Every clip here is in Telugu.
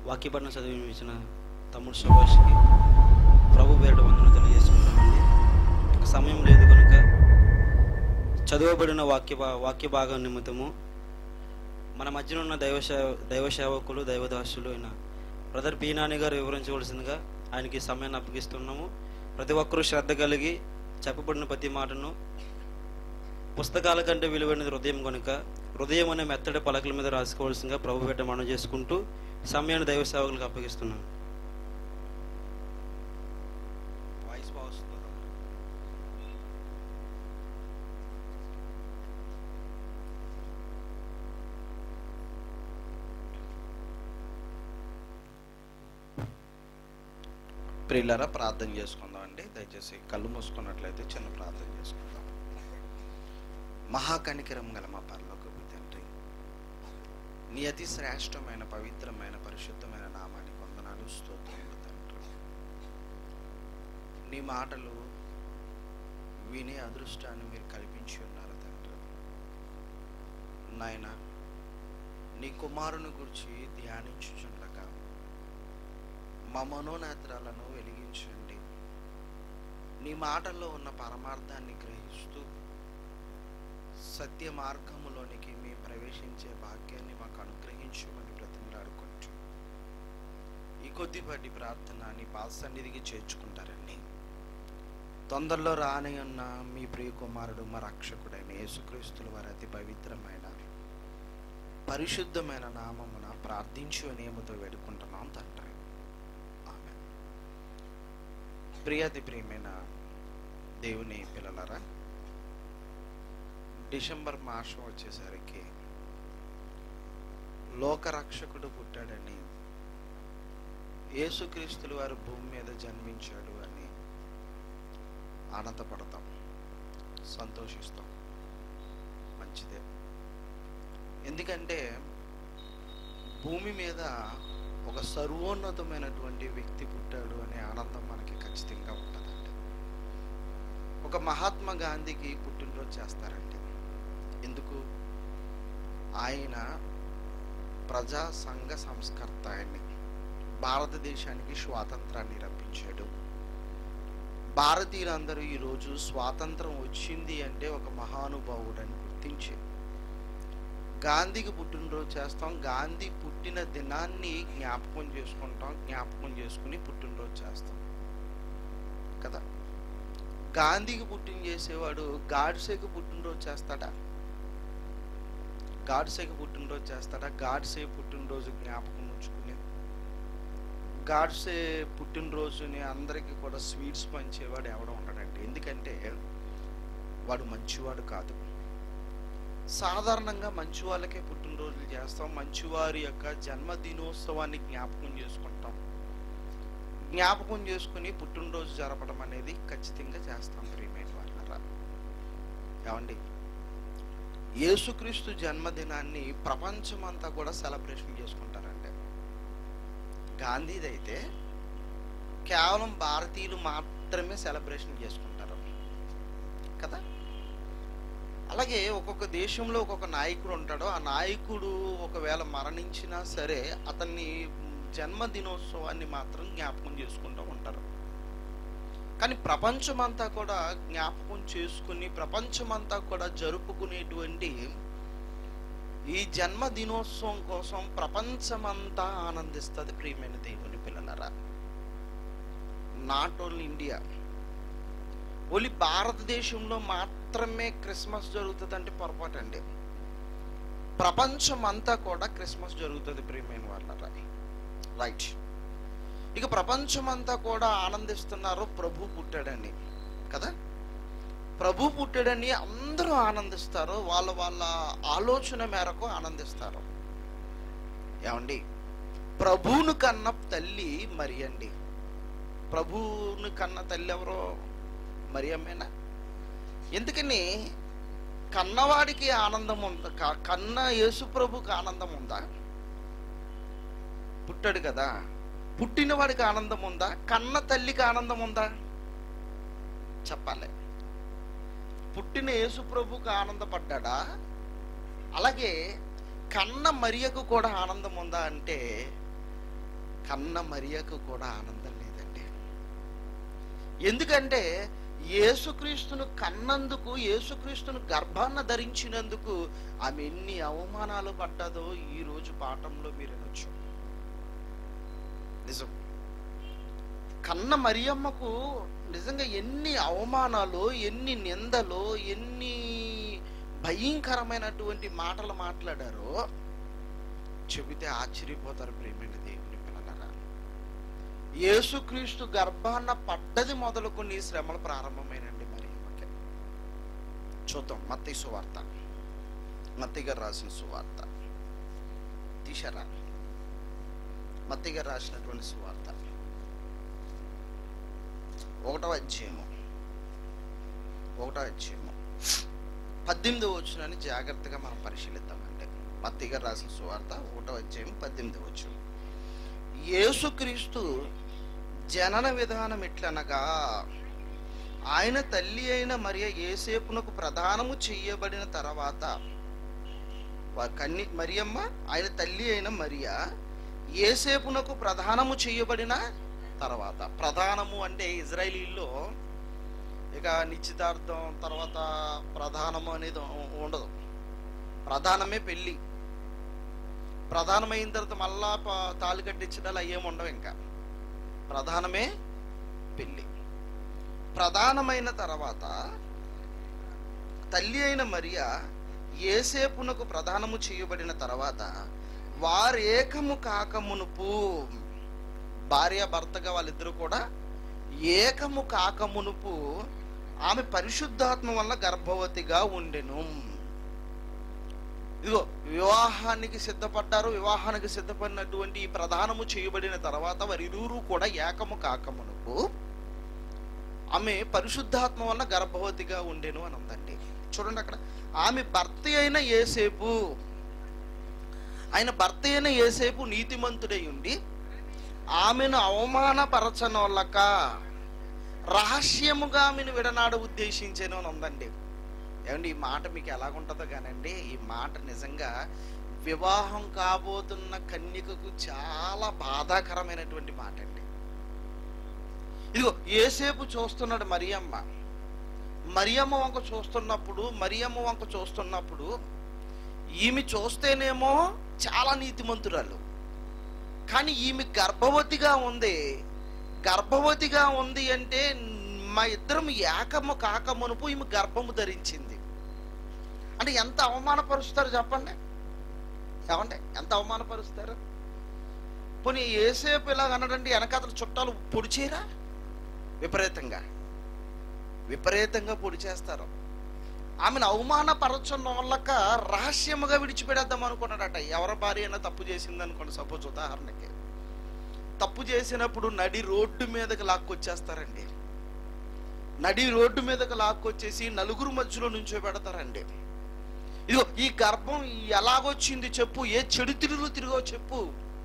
వాక్యపట్నం చదివి ఇచ్చిన తమ్ముడు సుభాష్కి ప్రభు పేరిట వందలు తెలియజేసుకుంటామండి ఇక సమయం లేదు కనుక చదవబడిన వాక్య భా- వాక్య భాగం నిమిత్తము మన మధ్యన ఉన్న దైవ సేవ దైవ సేవకులు దైవదాసులు అయిన బ్రదర్ పీనాని గారు వివరించవలసిందిగా ఆయనకి సమయాన్ని అప్పగిస్తున్నాము ప్రతి ఒక్కరూ శ్రద్ధ కలిగి చెప్పబడిన ప్రతి మాటను పుస్తకాల కంటే విలువైనది హృదయం కనుక హృదయం అనే మెత్తడి పలకల మీద రాసుకోవాల్సిందిగా ప్రభు పెట్ట మనం చేసుకుంటూ సమయాన్ని దైవ సేవకులకు అప్పగిస్తున్నాం వాయిస్ బాగా వస్తుందా? ప్రియులరా ప్రార్థన చేసుకుందాం అండి దయచేసి కళ్ళు మూసుకున్నట్లయితే చిన్న ప్రార్థన చేసుకుందాం మహాకనికరం గల మా పరలోకపు తండ్రి నీ అతి శ్రేష్టమైన పవిత్రమైన పరిశుద్ధమైన నామానికి వందనాలు స్తోత్రములు తండ్రి నీ మాటలు వినే అదృష్టాన్ని మీరు కల్పించి ఉన్నారు తండ్రి నాయన నీ కుమారుని గురించి ధ్యానించుచుండగా మా మనోనేత్రాలను వెలిగించండి నీ మాటల్లో ఉన్న పరమార్థాన్ని గ్రహిస్తూ సత్య మార్గములోనికి మేము ప్రవేశించే భాగ్యాన్ని మాకు అనుగ్రహించమని బ్రతిమలాడుకుంటూ ఈ కొద్దిపాటి ప్రార్థన నీ పాద సన్నిధికి చేర్చుకుంటారండి తొందరలో రాని ఉన్న మీ ప్రియ కుమారుడు మా రక్షకుడైన యేసుక్రీస్తుల వారి అతి పవిత్రమైన పరిశుద్ధమైన నామమున ప్రార్థించు నియమతో వేడుకుంటున్నాం తండ్రి ఆమె ప్రియాతి ప్రియమైన దేవుని పిల్లలరా డిసెంబర్ మాసం వచ్చేసరికి లోకరక్షకుడు పుట్టాడని యేసుక్రీస్తులు వారు భూమి మీద జన్మించాడు అని ఆనందపడతాం సంతోషిస్తాం మంచిదే ఎందుకంటే భూమి మీద ఒక సర్వోన్నతమైనటువంటి వ్యక్తి పుట్టాడు అనే ఆనందం మనకి ఖచ్చితంగా ఉంటుందండి ఒక మహాత్మా గాంధీకి పుట్టినరోజు చేస్తారండి ఎందుకు ఆయన ప్రజా సంఘ సంస్కర్త ఆయన్ని భారతదేశానికి స్వాతంత్రాన్ని రప్పించాడు భారతీయులందరూ ఈరోజు స్వాతంత్రం వచ్చింది అంటే ఒక మహానుభావుడని గుర్తించి గాంధీకి పుట్టినరోజు చేస్తాం గాంధీ పుట్టిన దినాన్ని జ్ఞాపకం చేసుకుంటాం జ్ఞాపకం చేసుకుని పుట్టినరోజు చేస్తాం కదా గాంధీకి పుట్టిన చేసేవాడు గాడ్సేకి పుట్టినరోజు చేస్తాడా గాడ్సేకి పుట్టినరోజు చేస్తాడా గాడ్సే పుట్టినరోజు జ్ఞాపకం ఉంచుకుని గాడ్సే పుట్టినరోజుని అందరికీ కూడా స్వీట్స్ పంచేవాడు ఎవడ ఉండడండి ఎందుకంటే వాడు మంచివాడు కాదు సాధారణంగా మంచి వాళ్ళకే పుట్టినరోజులు చేస్తాం మంచివారి యొక్క జన్మదినోత్సవాన్ని జ్ఞాపకం చేసుకుంటాం జ్ఞాపకం చేసుకుని పుట్టినరోజు జరపడం అనేది ఖచ్చితంగా చేస్తాం ప్రియమైన వాళ్ళరా ఏమండి యేసుక్రీస్తు జన్మదినాన్ని ప్రపంచమంతా కూడా సెలబ్రేషన్ చేసుకుంటారండి గాంధీది అయితే కేవలం భారతీయులు మాత్రమే సెలబ్రేషన్ చేసుకుంటారు కదా అలాగే ఒక్కొక్క దేశంలో ఒక్కొక్క నాయకుడు ఉంటాడో ఆ నాయకుడు ఒకవేళ మరణించినా సరే అతన్ని జన్మదినోత్సవాన్ని మాత్రం జ్ఞాపకం చేసుకుంటూ ఉంటారు కానీ ప్రపంచమంతా కూడా జ్ఞాపకం చేసుకుని ప్రపంచమంతా కూడా జరుపుకునేటువంటి ఈ జన్మదినోత్సవం కోసం ప్రపంచమంతా ఆనందిస్తుంది ప్రియమైన దేవుని పిల్లలరా నాట్ ఓన్లీ ఇండియా ఓన్లీ భారతదేశంలో మాత్రమే క్రిస్మస్ జరుగుతుంది అంటే పొరపాటు అండి ప్రపంచం అంతా కూడా క్రిస్మస్ జరుగుతుంది ప్రియమైన వాళ్ళరా రైట్ ఇక ప్రపంచం అంతా కూడా ఆనందిస్తున్నారు ప్రభు పుట్టాడని కదా ప్రభు పుట్టాడని అందరూ ఆనందిస్తారు వాళ్ళ వాళ్ళ ఆలోచన మేరకు ఆనందిస్తారు ఏమండి ప్రభువును కన్న తల్లి మరి అండి ప్రభువుని కన్న తల్లి ఎవరో మరియమ్మేనా ఎందుకని కన్నవాడికి ఆనందం ఉందా క- కన్న యేసు ప్రభుకి ఆనందం ఉందా పుట్టాడు కదా పుట్టిన వాడికి ఆనందం ఉందా కన్న తల్లికి ఆనందం ఉందా చెప్పాలి పుట్టిన యేసు ప్రభుకి ఆనందపడ్డా అలాగే కన్న మరియకు కూడా ఆనందం ఉందా అంటే కన్న మరియకు కూడా ఆనందం లేదండి ఎందుకంటే యేసుక్రీస్తును కన్నందుకు యేసుక్రీస్తును గర్భాన్న ధరించినందుకు ఆమె ఎన్ని అవమానాలు పడ్డదో ఈ రోజు పాఠంలో మీరు వినొచ్చు నిజం కన్న మరియమ్మకు నిజంగా ఎన్ని అవమానాలు ఎన్ని నిందలు ఎన్ని భయంకరమైనటువంటి మాటలు మాట్లాడారో చెబితే ఆశ్చర్యపోతారు ప్రేమైన దేవుని పిల్లలరా యేసుక్రీస్తు గర్భాన్న పడ్డది మొదలుకొని శ్రమలు ప్రారంభమైనండి మరి ఆమెకి. చూద్దాం మత్తయి సువార్త మత్తయ్య గారు రాసిన సువార్త తీశారా మత్తయ్య గారు రాసినటువంటి సువార్త ఒకటో అధ్యాయము ఒకటో అధ్యాయము పద్దెనిమిది వచ్చునని జాగ్రత్తగా మనం పరిశీలిద్దామండి మత్తయ్య గారు రాసిన సువార్త ఒకటో అధ్యాయం పద్దెనిమిది వచ్చు యేసుక్రీస్తు జనన విధానం ఎట్లనగా ఆయన తల్లి అయిన మరియ ఏసేపునకు ప్రధానము చెయ్యబడిన తర్వాత వా- కన్ని మరియమ్మ ఆయన తల్లి అయిన మరియ ఏసేపునకు ప్రధానము చెయ్యబడిన తర్వాత ప్రధానము అంటే ఇజ్రాయలీల్లో ఇక నిశ్చితార్థం తర్వాత ప్రధానము అనేది ఉ- ఉండదు ప్రధానమే పెళ్ళి ప్రధానమైన తర్వాత మళ్ళా ప- తాళి కట్టించడాలు అయ్యేమి ఉండవు ఇంకా ప్రధానమే పెళ్ళి ప్రధానమైన తర్వాత తల్లి అయిన మరియ ఏసేపునకు ప్రధానము చేయబడిన తర్వాత వారేకము కాకమునుపు భార్య భర్తగా వాళ్ళిద్దరూ కూడా ఏకము కాకమునుపు ఆమె పరిశుద్ధాత్మ వల్ల గర్భవతిగా ఉండెను ఇదిగో వివాహానికి సిద్ధపడ్డారు వివాహానికి సిద్ధపడినటువంటి ఈ ప్రధానము చేయబడిన తర్వాత వారిరువురు కూడా ఏకము కాకమునుపు ఆమె పరిశుద్ధాత్మ వల్ల గర్భవతిగా ఉండెను అని ఉందండి చూడండి అక్కడ ఆమె భర్త అయిన ఏసేపు ఆయన భర్త అయిన ఏసేపు నీతిమంతుడై ఉండి ఆమెను అవమానపరచనోళ్ళక రహస్యముగా ఆమెను విడనాడ ఉద్దేశించాను అని ఉందండి ఏమండి ఈ మాట మీకు ఎలాగుంటుందో కానండి ఈ మాట నిజంగా వివాహం కాబోతున్న కన్యకకు చాలా బాధాకరమైనటువంటి మాట అండి ఇదిగో ఏసేపు చూస్తున్నాడు మరియమ్మ మరియమ్మ వంక చూస్తున్నప్పుడు మరియమ్మ వంక చూస్తున్నప్పుడు ఈమె చూస్తేనేమో చాలా నీతిమంతురాలు కానీ ఈమె గర్భవతిగా ఉంది గర్భవతిగా ఉంది అంటే మా ఇద్దరం ఏకము కాకమునుపు ఈమె గర్భము ధరించింది అంటే ఎంత అవమానపరుస్తారు చెప్పండి ఏమండి ఎంత అవమానపరుస్తారు పోనీ ఏసేపు ఇలాగ అనడండి వెనకాతల చుట్టాలు పొడి చేయరా విపరీతంగా విపరీతంగా పొడి చేస్తారు ఆమెను అవమానపరచున్న వాళ్ళక రహస్యముగా విడిచిపెడేద్దాం అనుకున్నాడట ఎవరి భార్య అయినా తప్పు చేసింది అనుకోండి సపోజ్ ఉదాహరణకి తప్పు చేసినప్పుడు నడి రోడ్డు మీదకి లాక్కొచ్చేస్తారండి నడి రోడ్డు మీదకి లాక్కొచ్చేసి నలుగురు మధ్యలో నుంచో పెడతారండి ఇదిగో ఈ గర్భం ఎలాగొచ్చింది చెప్పు ఏ చెడు తిరుగులు తిరిగో చెప్పు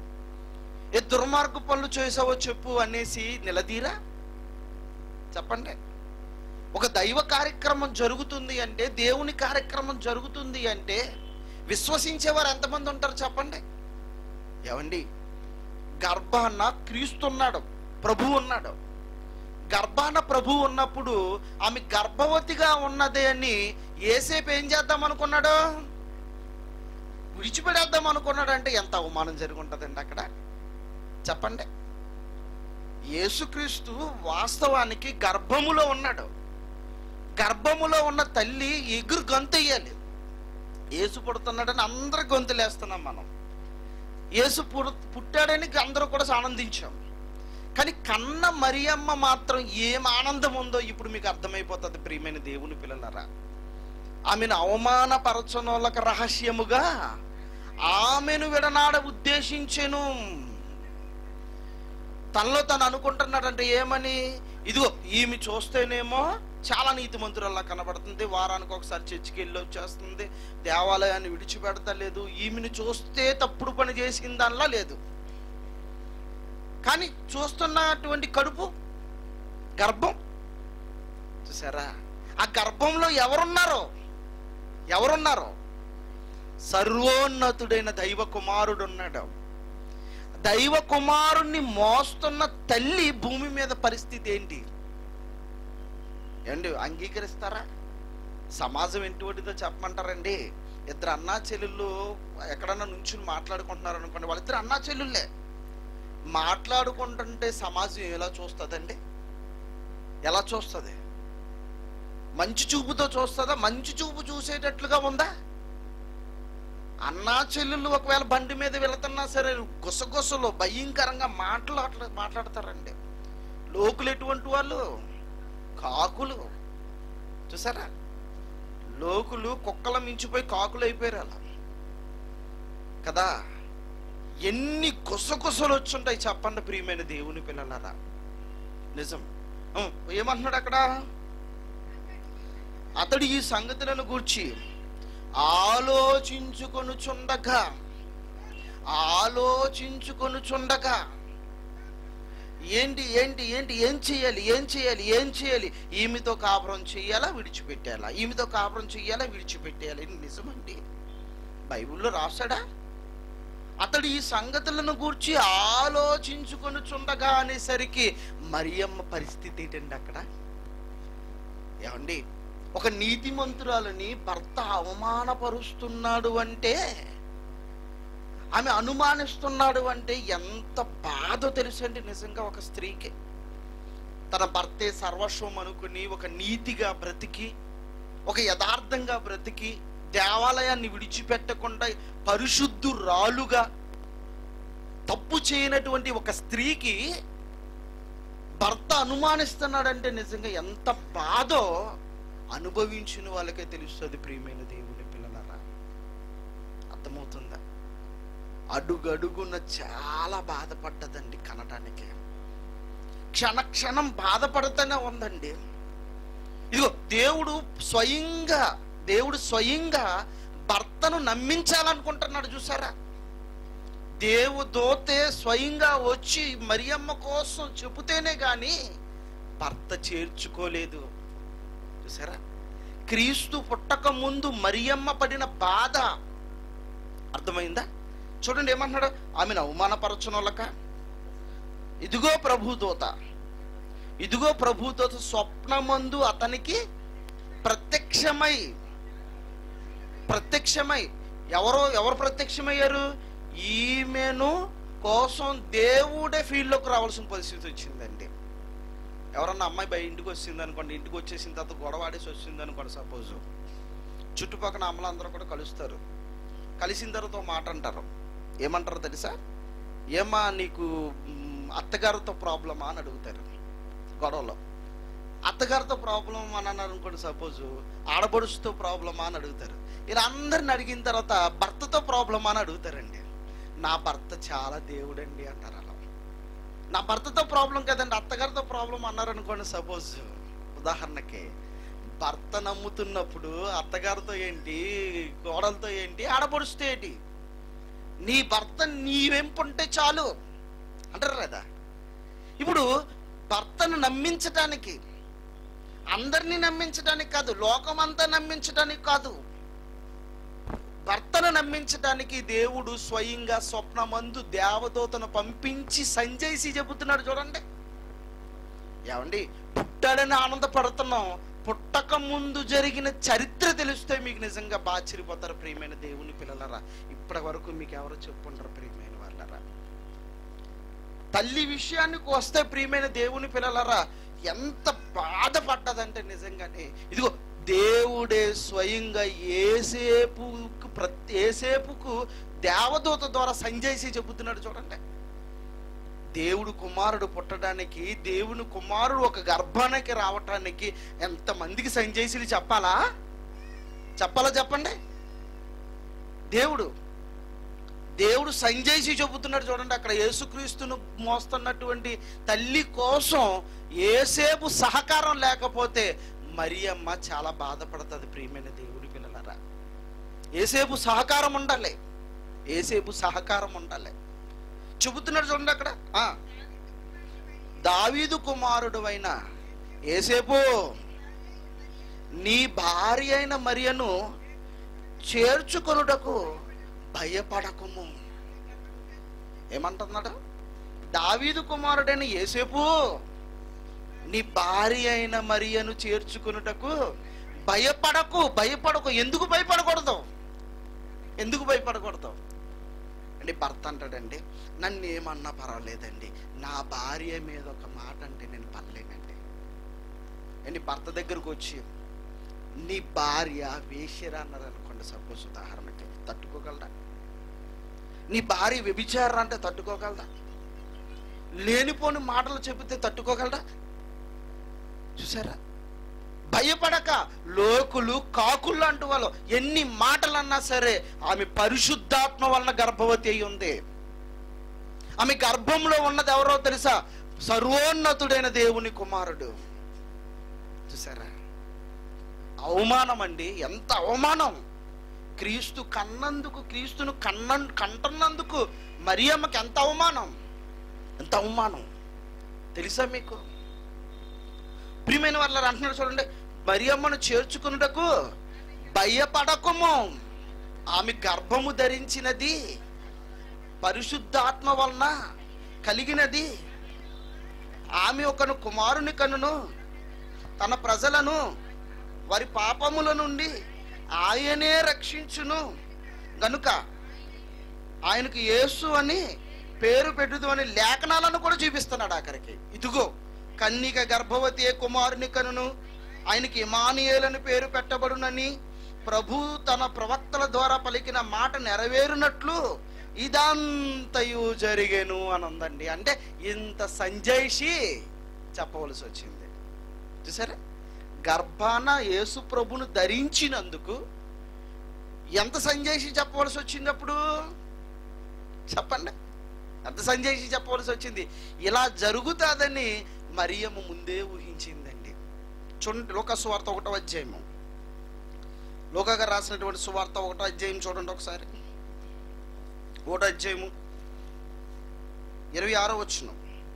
ఏ దుర్మార్గ పనులు చేసావో చెప్పు అనేసి నిలదీరా చెప్పండి ఒక దైవ కార్యక్రమం జరుగుతుంది అంటే దేవుని కార్యక్రమం జరుగుతుంది అంటే విశ్వసించేవారు ఎంతమంది ఉంటారు చెప్పండి ఏమండి గర్భాన క్రీస్తున్నాడు ప్రభు ఉన్నాడు గర్భాన ప్రభు ఉన్నప్పుడు ఆమె గర్భవతిగా ఉన్నదే అని ఏసేపు ఏం చేద్దాం అనుకున్నాడు విడిచిపెడేద్దాం అనుకున్నాడు అంటే ఎంత అవమానం జరిగి ఉంటుందండి అక్కడ చెప్పండి యేసుక్రీస్తు వాస్తవానికి గర్భములో ఉన్నాడు గర్భములో ఉన్న తల్లి ఎగురు గొంతెయ్యాలి యేసు పుడుతున్నాడని అందరు గొంతులేస్తున్నాం మనం యేసు పుడు పుట్టాడని అందరూ కూడా ఆనందించాం కానీ కన్న మరియమ్మ మాత్రం ఏం ఆనందం ఉందో ఇప్పుడు మీకు అర్థమైపోతుంది ప్రియమైన దేవుని పిల్లలరా ఆమెను అవమానపరచనోళ్ళకి రహస్యముగా ఆమెను విడనాడ ఉద్దేశించెను తనలో తను అనుకుంటున్నాడంటే ఏమని ఇదిగో ఈమె చూస్తేనేమో చాలా నీతిమంతురల్లా కనబడుతుంది వారానికి ఒకసారి చర్చికి వెళ్ళి వచ్చేస్తుంది దేవాలయాన్ని విడిచిపెడతలేదు ఈమెను చూస్తే తప్పుడు పని చేసిన దానిలా లేదు కానీ చూస్తున్నటువంటి కడుపు గర్భం చూసారా ఆ గర్భంలో ఎవరున్నారో ఎవరున్నారో సర్వోన్నతుడైన దైవ కుమారుడు ఉన్నాడు దైవ కుమారుణ్ణి మోస్తున్న తల్లి భూమి మీద పరిస్థితి ఏంటి ఏమండి అంగీకరిస్తారా సమాజం ఎటువంటిదో చెప్పమంటారండి ఇద్దరు అన్నా చెల్లెళ్ళు ఎక్కడన్నా నుంచుని మాట్లాడుకుంటున్నారు అనుకోండి వాళ్ళిద్దరు అన్నా చెల్లెళ్ళే మాట్లాడుకుంటుంటే సమాజం ఎలా చూస్తుందండి ఎలా చూస్తుంది మంచి చూపుతో చూస్తుందా మంచి చూపు చూసేటట్లుగా ఉందా అన్నా చెల్లెళ్ళు ఒకవేళ బండి మీద వెళుతున్నా సరే గుసగుసలో భయంకరంగా మాట్లాడ మాట్లాడతారండి లోకులు ఎటువంటి వాళ్ళు కాకులు చూసారా లోకులు కుక్కల మించిపోయి కాకులు అయిపోయారు అలా కదా ఎన్ని గుసగుసలు వచ్చుంటాయి చెప్పండి ప్రియమైన దేవుని పిల్లలారా నిజం ఆ, ఏమంటున్నాడు అక్కడ అతడు ఈ సంగతులను గూర్చి ఆలోచించుకొనుచుండగా ఆలోచించుకొనుచుండగా ఏంటి ఏంటి ఏంటి ఏం చేయాలి ఏం చేయాలి ఏం చేయాలి ఈమెతో కాపురం చేయాలా విడిచిపెట్టాలా ఈమెతో కాపురం చేయాలా విడిచిపెట్టేయాలి ఇది నిజమండి బైబిల్లో రాశాడా అతడు ఈ సంగతులను గూర్చి ఆలోచించుకొనుచుండగా అనేసరికి మరియమ్మ పరిస్థితి ఏంటండి అక్కడ ఏమండి ఒక నీతిమంతురాలని భర్త అవమానపరుస్తున్నాడు అంటే ఆమె అనుమానిస్తున్నాడు అంటే ఎంత బాధ తెలుసండి నిజంగా ఒక స్త్రీకి తన భర్తే సర్వస్వం అనుకుని ఒక నీతిగా బ్రతికి ఒక యథార్థంగా బ్రతికి దేవాలయాన్ని విడిచిపెట్టకుండా పరిశుద్ధురాలుగా తప్పు చేయనటువంటి ఒక స్త్రీకి భర్త అనుమానిస్తున్నాడంటే నిజంగా ఎంత బాధో అనుభవించిన వాళ్ళకే తెలుస్తుంది ప్రియమైన దేవుని పిల్లలరా అర్థమవుతుందా అడుగడుగున చాలా బాధపడ్డదండి కనటానికి క్షణ క్షణం బాధపడుతూనే ఉందండి ఇదిగో దేవుడు స్వయంగా దేవుడు స్వయంగా భర్తను నమ్మించాలనుకుంటున్నాడు చూసారా దేవుదోతే స్వయంగా వచ్చి మరియమ్మ కోసం చెబితేనే గాని భర్త చేర్చుకోలేదు చూసారా క్రీస్తు పుట్టక ముందు మరియమ్మ పడిన బాధ అర్థమైందా చూడండి ఏమంటున్నాడు ఆమెను అవమానపరచనోళ్ళక ఇదిగో ప్రభుదూత ఇదిగో ప్రభుదూత స్వప్నమందు అతనికి ప్రత్యక్షమై ప్రత్యక్షమై ఎవరో ఎవరు ప్రత్యక్షమయ్యారు ఈమెను కోసం దేవుడే ఫీల్డ్లోకి రావాల్సిన పరిస్థితి వచ్చిందండి ఎవరన్నా అమ్మాయి బయట ఇంటికి వచ్చింది అనుకోండి ఇంటికి వచ్చేసిన తర్వాత గొడవ ఆడేసి వచ్చింది అనుకోండి సపోజ్ చుట్టుపక్కల అమ్మలందరూ కూడా కలుస్తారు కలిసిన తర్వాత ఒక మాట అంటారు ఏమంటారో తెలుసా ఏమా నీకు మ్, అత్తగారితో ప్రాబ్లమా అని అడుగుతారు గొడవలో అత్తగారితో ప్రాబ్లం అని అన్నారు అనుకోండి సపోజ్ ఆడబడుచుతో ప్రాబ్లమా అని అడుగుతారు ఇలా అందరిని అడిగిన తర్వాత భర్తతో ప్రాబ్లమా అని అడుగుతారండి నా భర్త చాలా దేవుడండి అంటారు అలా నా భర్తతో ప్రాబ్లం కదండి అత్తగారితో ప్రాబ్లం అన్నారు అనుకోండి సపోజ్ ఉదాహరణకి భర్త నమ్ముతున్నప్పుడు అత్తగారితో ఏంటి కోడలతో ఏంటి ఆడపడుస్తే ఏంటి నీ భర్త నీ వెంపుంటే చాలు అంటారు కదా ఇప్పుడు భర్తను నమ్మించటానికి అందరినీ నమ్మించడానికి కాదు లోకమంతా నమ్మించడానికి కాదు భర్తను నమ్మించడానికి దేవుడు స్వయంగా స్వప్నమందు దేవదూతను పంపించి సంజయ్సి చెబుతున్నాడు చూడండి ఏమండి పుట్టాడని ఆనందపడుతున్నాం పుట్టక ముందు జరిగిన చరిత్ర తెలిస్తే మీకు నిజంగా బాచిరిపోతారు ప్రియమైన దేవుని పిల్లలరా ఇప్పటి వరకు మీకు ఎవరు చెప్పుంటారు ప్రియమైన వాళ్ళరా తల్లి విషయానికి వస్తే ప్రియమైన దేవుని పిల్లలరా ఎంత బాధపడ్డదంటే నిజంగానే ఇదిగో దేవుడే స్వయంగా ఏసేపుకు ప్రతి ఏసేపుకు దేవదూత ద్వారా సంజయ్సి చెబుతున్నాడు చూడండి దేవుడు కుమారుడు పుట్టడానికి దేవుని కుమారుడు ఒక గర్భానికి రావటానికి ఎంతమందికి సంజయ్సిలు చెప్పాలా చెప్పాలా చెప్పండి దేవుడు దేవుడు సంజయ్సి చెబుతున్నాడు చూడండి అక్కడ యేసుక్రీస్తును మోస్తున్నటువంటి తల్లి కోసం ఏసేపు సహకారం లేకపోతే మరియమ్మ చాలా బాధపడుతుంది ప్రియమైన దేవుడి పిల్లలరా ఏసేపు సహకారం ఉండాలి ఏసేపు సహకారం ఉండాలి చెబుతున్నాడు చూడండి అక్కడ ఆ. దావీదు కుమారుడు అయిన ఏసేపు నీ భార్య అయిన మరియను చేర్చుకొనుటకు భయపడకుము ఏమంటున్నాడు దావీదు కుమారుడైన ఏసేపు నీ భార్య అయిన మరియను చేర్చుకున్నటకు భయపడకు భయపడకు ఎందుకు భయపడకూడదు ఎందుకు భయపడకూడదు అంటే భర్త అంటాడండి నన్ను ఏమన్నా పర్వాలేదండి నా భార్య మీద ఒక మాట అంటే నేను పర్లేనండి అండి భర్త దగ్గరకు వచ్చి నీ భార్య వేశ్యరా అన్నారు అనుకోండి సపోజ్ ఉదాహరణకి తట్టుకోగలరా నీ భార్య వ్యభిచారా అంటే తట్టుకోగలరా లేనిపోని మాటలు చెబితే తట్టుకోగలరా చూసారా భయపడక లోకులు కాకులు అంటూ వాళ్ళు ఎన్ని మాటలు అన్నా సరే ఆమె పరిశుద్ధాత్మ వలన గర్భవతి అయి ఉంది ఆమె గర్భంలో ఉన్నది ఎవరో తెలుసా సర్వోన్నతుడైన దేవుని కుమారుడు చూసారా అవమానం అండి ఎంత అవమానం క్రీస్తు కన్నందుకు క్రీస్తును కన్న కంటున్నందుకు మరియమ్మకి ఎంత అవమానం ఎంత అవమానం తెలుసా మీకు ప్రియమైన వాళ్ళ అంటున్నాడు చూడండి మరియమ్మను చేర్చుకున్నటకు భయపడకము ఆమె గర్భము ధరించినది పరిశుద్ధాత్మ వలన కలిగినది ఆమె ఒకను కుమారుని కనును తన ప్రజలను వారి పాపముల నుండి ఆయనే రక్షించును గనుక ఆయనకు యేసు అని పేరు పెట్టుదు అని లేఖనాలను కూడా చూపిస్తున్నాడు ఆఖరికి ఇదిగో కన్నిక గర్భవతి ఏ కుమారుని కనును ఆయనకి ఇమానియేలని పేరు పెట్టబడునని ప్రభు తన ప్రవక్తల ద్వారా పలికిన మాట నెరవేరునట్లు ఇదంతయు జరిగేను అని ఉందండి అంటే ఇంత సంజయిషి చెప్పవలసి వచ్చింది చూసారా గర్భాన యేసు ప్రభును ధరించినందుకు ఎంత సంజయిషి చెప్పవలసి వచ్చింది అప్పుడు చెప్పండి ఎంత సంజయిషి చెప్పవలసి వచ్చింది ఇలా జరుగుతుందని మరియమ్మ ముందే ఊహించిందండి చూడండి లోక సువార్త ఒకటో అధ్యాయము లోకగా రాసినటువంటి సువార్త ఒకటో అధ్యాయం చూడండి ఒకసారి ఒకటో అధ్యాయము ఇరవై ఆరో వచ్చిన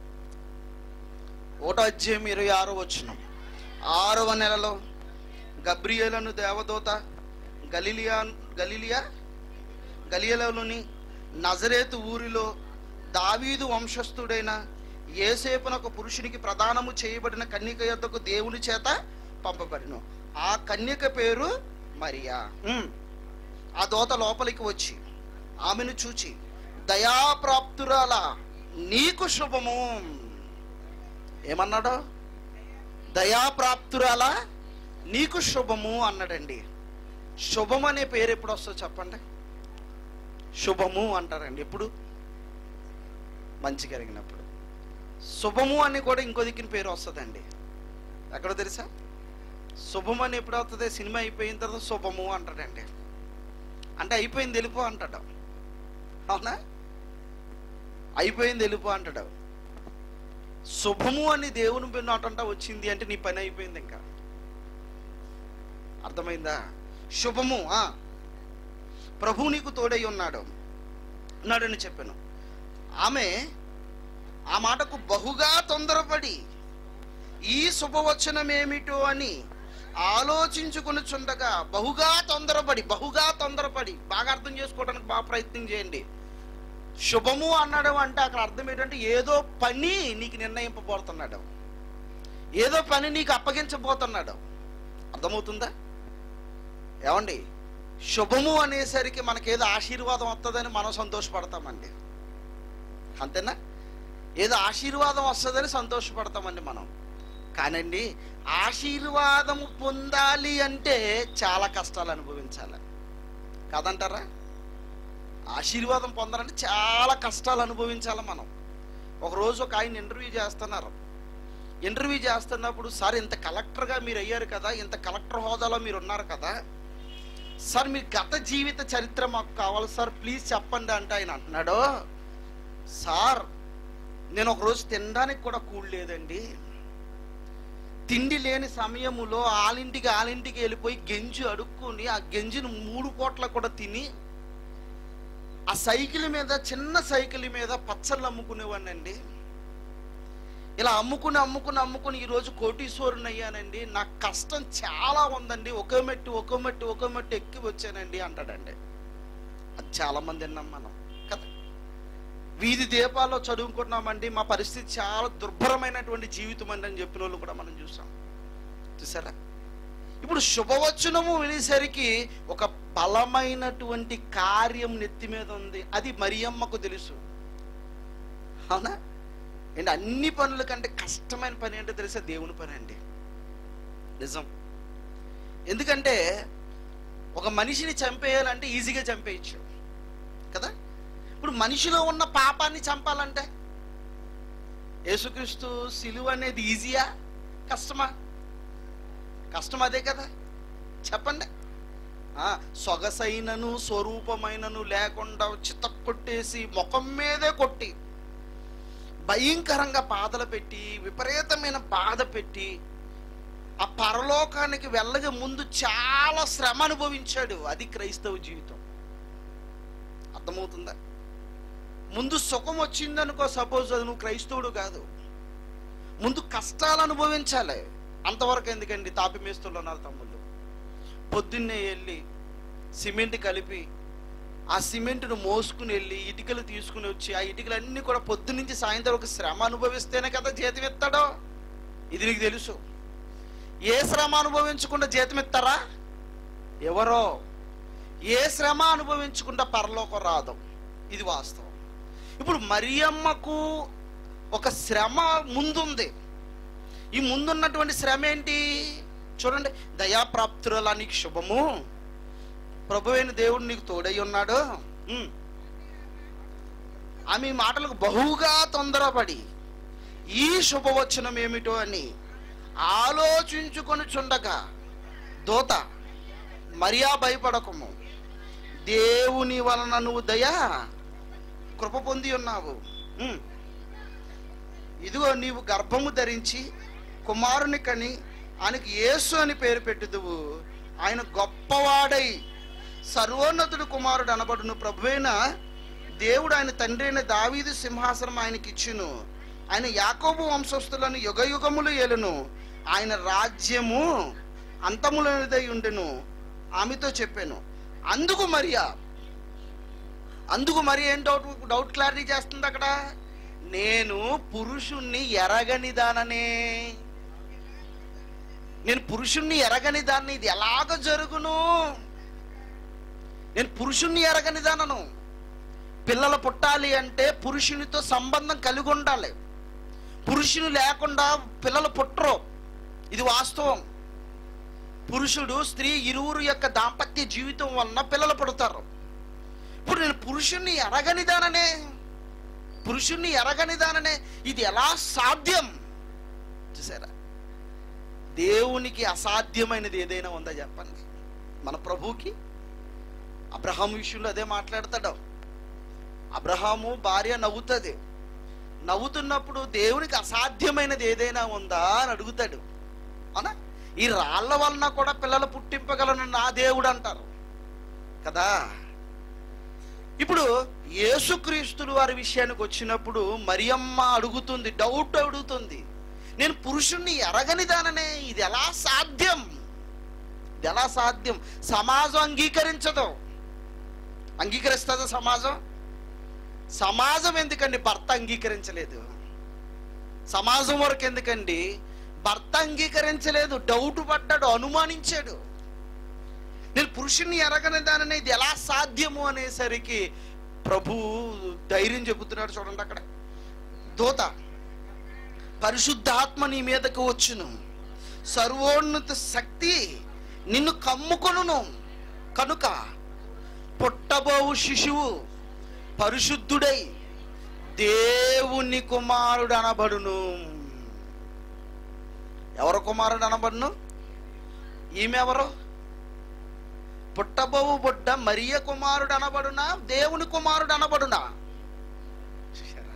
ఒకటో అధ్యాయం ఇరవై ఆరో వచ్చిన ఆరవ నెలలో గబ్రియేలను దేవదూత గలిలియా గలిలియా గలియలోని నజరేతు ఊరిలో దావీదు వంశస్థుడైన ఏసేపున ఒక పురుషునికి ప్రదానము చేయబడిన కన్యక యొద్దకు దేవుని చేత పంపబడిను ఆ కన్యక పేరు మరియా ఉమ్. ఆ దోత లోపలికి వచ్చి ఆమెను చూచి దయాప్రాప్తురాల నీకు శుభము ఏమన్నాడు దయాప్రాప్తురాల నీకు శుభము అన్నాడండి శుభం అనే పేరు ఎప్పుడు వస్తుందో చెప్పండి శుభము అంటారండి ఎప్పుడు మంచి కలిగినప్పుడు శుభము అని కూడా ఇంకో దిక్కిన పేరు వస్తుందండి ఎక్కడో తెలుసా శుభం అని ఎప్పుడు అవుతుంది సినిమా అయిపోయిన తర్వాత శుభము అంటాడండి అంటే అయిపోయింది వెళ్ళిపో అంటాడు అవునా అయిపోయింది వెళ్ళిపో అంటాడు శుభము అని దేవుని నాటంట వచ్చింది అంటే నీ పని అయిపోయింది ఇంకా అర్థమైందా శుభము ఆ ప్రభు నీకు తోడై ఉన్నాడు ఉన్నాడని చెప్పాను ఆమె ఆ మాటకు బహుగా తొందరపడి ఈ శుభవచనం ఏమిటో అని ఆలోచించుకునిచుండగా బహుగా తొందరపడి బహుగా తొందరపడి బాగా అర్థం చేసుకోవడానికి బాగా ప్రయత్నం చేయండి శుభము అన్నాడు అంటే అక్కడ అర్థం ఏంటంటే ఏదో పని నీకు నిర్ణయింపబోతున్నాడు ఏదో పని నీకు అప్పగించబోతున్నాడు అర్థమవుతుందా ఏమండి శుభము అనేసరికి మనకేదో ఆశీర్వాదం వస్తుందని మనం సంతోషపడతామండి అంతేనా ఏదో ఆశీర్వాదం వస్తుందని సంతోషపడతామండి మనం కానండి ఆశీర్వాదము పొందాలి అంటే చాలా కష్టాలు అనుభవించాలి కాదంటారా ఆశీర్వాదం పొందాలంటే చాలా కష్టాలు అనుభవించాలి మనం ఒకరోజు ఒక ఆయన ఇంటర్వ్యూ చేస్తున్నారు ఇంటర్వ్యూ చేస్తున్నప్పుడు సార్ ఇంత కలెక్టర్గా మీరు అయ్యారు కదా ఇంత కలెక్టర్ హోదాలో మీరు ఉన్నారు కదా సార్ మీ గత జీవిత చరిత్ర మాకు కావాలి సార్ ప్లీజ్ చెప్పండి అంటే ఆయన అంటున్నాడు సార్ నేను ఒకరోజు తినడానికి కూడా కూడలేదండి తిండి లేని సమయములో ఆలింటికి ఆలింటికి వెళ్ళిపోయి గెంజి అడుక్కొని ఆ గెంజిని మూడు పూట్ల కూడా తిని ఆ సైకిల్ మీద చిన్న సైకిల్ మీద పచ్చళ్ళు అమ్ముకునేవాడినండి ఇలా అమ్ముకుని అమ్ముకుని అమ్ముకుని ఈరోజు కోటీశ్వరుని అయ్యానండి నాకు కష్టం చాలా ఉందండి ఒకే మెట్టు ఒకే మెట్టు ఒకే మెట్టు ఎక్కి వచ్చానండి అంటాడండి అది చాలా మంది విన్నాం మనం కదా వీధి దీపాల్లో చదువుకున్నామండి మా పరిస్థితి చాలా దుర్భరమైనటువంటి జీవితం అండి అని చెప్పిన వాళ్ళు కూడా మనం చూసాం చూసారా ఇప్పుడు శుభవచనము వినేసరికి ఒక బలమైనటువంటి కార్యం నెత్తి మీద ఉంది అది మరియమ్మకు తెలుసు అవునా అండ్ అన్ని పనుల కంటే కష్టమైన పని ఏంటో తెలుసా దేవుని పని అండి నిజం ఎందుకంటే ఒక మనిషిని చంపేయాలంటే ఈజీగా చంపేయచ్చు కదా ఇప్పుడు మనిషిలో ఉన్న పాపాన్ని చంపాలంటే యేసుక్రీస్తు సిలువ అనేది ఈజీయా కష్టమా కష్టం అదే కదా చెప్పండి ఆ, సొగసైనను స్వరూపమైనను లేకుండా చిత్త కొట్టేసి ముఖం మీదే కొట్టి భయంకరంగా బాధలు పెట్టి విపరీతమైన బాధ పెట్టి ఆ పరలోకానికి వెళ్ళగా ముందు చాలా శ్రమ అనుభవించాడు అది క్రైస్తవ జీవితం అర్థమవుతుందా ముందు సుఖం వచ్చిందనుకో సపోజ్ అది నువ్వు క్రైస్తవుడు కాదు ముందు కష్టాలు అనుభవించాలి అంతవరకు ఎందుకండి తాపి మేస్తులు ఉన్నారు తమ్ముళ్ళు పొద్దున్నే వెళ్ళి సిమెంట్ కలిపి ఆ సిమెంట్ను మోసుకుని వెళ్ళి ఇటుకలు తీసుకుని వచ్చి ఆ ఇటుకలన్నీ కూడా పొద్దున్నుంచి సాయంత్రం ఒక శ్రమ అనుభవిస్తేనే కదా జీతం ఇస్తాడో ఇది నీకు తెలుసు ఏ శ్రమ అనుభవించకుండా జీతం ఇస్తారా ఎవరో ఏ శ్రమ అనుభవించకుండా పరలోకం రాదు ఇది వాస్తవం ఇప్పుడు మరియమ్మకు ఒక శ్రమ ముందుంది ఈ ముందున్నటువంటి శ్రమ ఏంటి చూడండి దయాప్రాప్తురాలా నీకు శుభము ప్రభువైన దేవుడు నీకు తోడై ఉన్నాడు ఉమ్. ఆమె ఈ మాటలకు బహుగా తొందరపడి ఈ శుభవచనం ఏమిటో అని ఆలోచించుకొని చుండగా దోత మరియా భయపడకము దేవుని వలన నువ్వు దయా కృప పొంది ఉన్నావు ఉమ్. ఇదిగో నీవు గర్భము ధరించి కుమారుని కని ఆయనకి యేసు అని పేరు పెట్టుదువు ఆయన గొప్పవాడై సర్వోన్నతుడు కుమారుడు అనబడును ప్రభువైన దేవుడు ఆయన తండ్రి అయిన దావీదు సింహాసనం ఆయనకి ఇచ్చును ఆయన యాకోబు వంశస్థులను యుగ యుగములు ఏలును ఆయన రాజ్యము అంతములనిదై ఉండెను ఆమెతో చెప్పాను అందుకు మరియా అందుకు మరి ఏం డౌట్ డౌట్ క్లారిటీ చేస్తుంది అక్కడ నేను పురుషుణ్ణి ఎరగని దాననే నేను పురుషుణ్ణి ఎరగని దాన్ని ఇది ఎలాగ జరుగును నేను పురుషుణ్ణి ఎరగని దానను పిల్లలు పుట్టాలి అంటే పురుషునితో సంబంధం కలిగి ఉండాలి పురుషుని లేకుండా పిల్లలు పుట్టరు ఇది వాస్తవం పురుషుడు స్త్రీ ఇరువురు యొక్క దాంపత్య జీవితం వలన పిల్లలు పుడతారు ఇప్పుడు నేను పురుషుణ్ణి ఎరగనిదాననే పురుషుణ్ణి ఎరగనిదాననే ఇది ఎలా సాధ్యం చూసారా దేవునికి అసాధ్యమైనది ఏదైనా ఉందా చెప్పండి మన ప్రభువుకి అబ్రహాం విషయంలో అదే మాట్లాడతాడు అబ్రహాము భార్య నవ్వుతుంది నవ్వుతున్నప్పుడు దేవునికి అసాధ్యమైనది ఏదైనా ఉందా అని అడుగుతాడు అవునా ఈ రాళ్ల వలన కూడా పిల్లలు పుట్టింపగలను నా దేవుడు అంటారు కదా ఇప్పుడు యేసుక్రీస్తులు వారి విషయానికి వచ్చినప్పుడు మరియమ్మ అడుగుతుంది డౌట్ అడుగుతుంది నేను పురుషుణ్ణి ఎరగని దాననే ఇది ఎలా సాధ్యం ఇది ఎలా సాధ్యం సమాజం అంగీకరించదు అంగీకరిస్తుందా సమాజం సమాజం ఎందుకండి భర్త అంగీకరించలేదు సమాజం వరకు ఎందుకండి భర్త అంగీకరించలేదు డౌట్ పడ్డాడు అనుమానించాడు నేను పురుషుణ్ణి ఎరగని దానని ఇది ఎలా సాధ్యము అనేసరికి ప్రభు ధైర్యం చెబుతున్నాడు చూడండి అక్కడ దూత పరిశుద్ధాత్మ నీ మీదకు వచ్చును సర్వోన్నత శక్తి నిన్ను కమ్ముకొనును కనుక పుట్టబోవు శిశువు పరిశుద్ధుడై దేవుని కుమారుడు అనబడును ఎవరు కుమారుడు అనబడును ఈమె ఎవరు పుట్టబోవు బుడ్డ మరియ కుమారుడు అనబడునా దేవుని కుమారుడు అనబడునా చూశారా?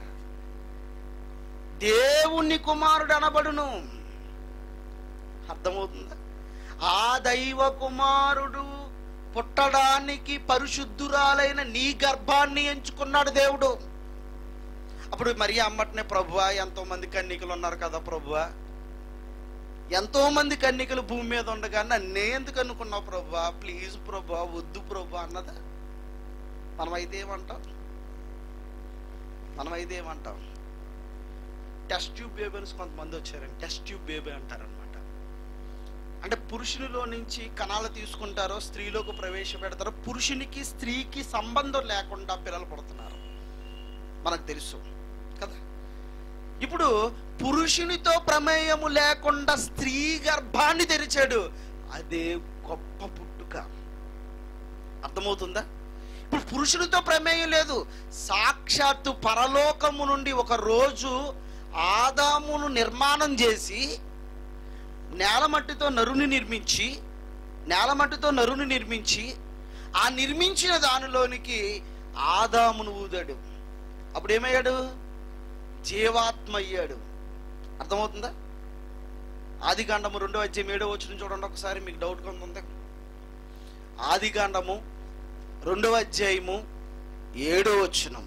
దేవుని కుమారుడు అనబడును అర్థమవుతుందా ఆ దైవ కుమారుడు పుట్టడానికి పరిశుద్ధురాలైన నీ గర్భాన్ని ఎంచుకున్నాడు దేవుడు అప్పుడు మరి అమ్మటనే ప్రభువా ఎంతో మంది కన్నికలు ఉన్నారు కదా ప్రభువా ఎంతో మంది కన్నికలు భూమి మీద ఉండగా నన్నే ఎందుకు అనుకున్నావు ప్రభా ప్లీజ్ ప్రభా వద్దు ప్రభా అన్నదా మనం అయితే ఏమంటాం మనం అయితే ఏమంటాం టెస్ట్ ట్యూబ్ బేబీ అని కొంతమంది వచ్చారండి టెస్ట్ ట్యూబ్ బేబీ అంటారనమాట అంటే పురుషునిలో నుంచి కణాలు తీసుకుంటారో స్త్రీలోకి ప్రవేశపెడతారో పురుషునికి స్త్రీకి సంబంధం లేకుండా పిల్లలు పుడుతున్నారు మనకు తెలుసు కదా ఇప్పుడు పురుషునితో ప్రమేయము లేకుండా స్త్రీ గర్భాన్ని తెరిచాడు అదే గొప్ప పుట్టుక అర్థమవుతుందా ఇప్పుడు పురుషునితో ప్రమేయం లేదు సాక్షాత్తు పరలోకము నుండి ఒక రోజు ఆదామును నిర్మాణం చేసి నేలమట్టితో నరుని నిర్మించి నేలమట్టితో నరుని నిర్మించి ఆ నిర్మించిన దానిలోనికి ఆదామును ఊదాడు అప్పుడు ఏమయ్యాడు జీవాత్మ అయ్యాడు అర్థమవుతుందా ఆది కాండము రెండో అధ్యాయం ఏడో వచ్చిన చూడండి ఒకసారి మీకు డౌట్ కొంత ఉంది ఆది కాండము రెండవ అధ్యాయము ఏడో వచ్చినం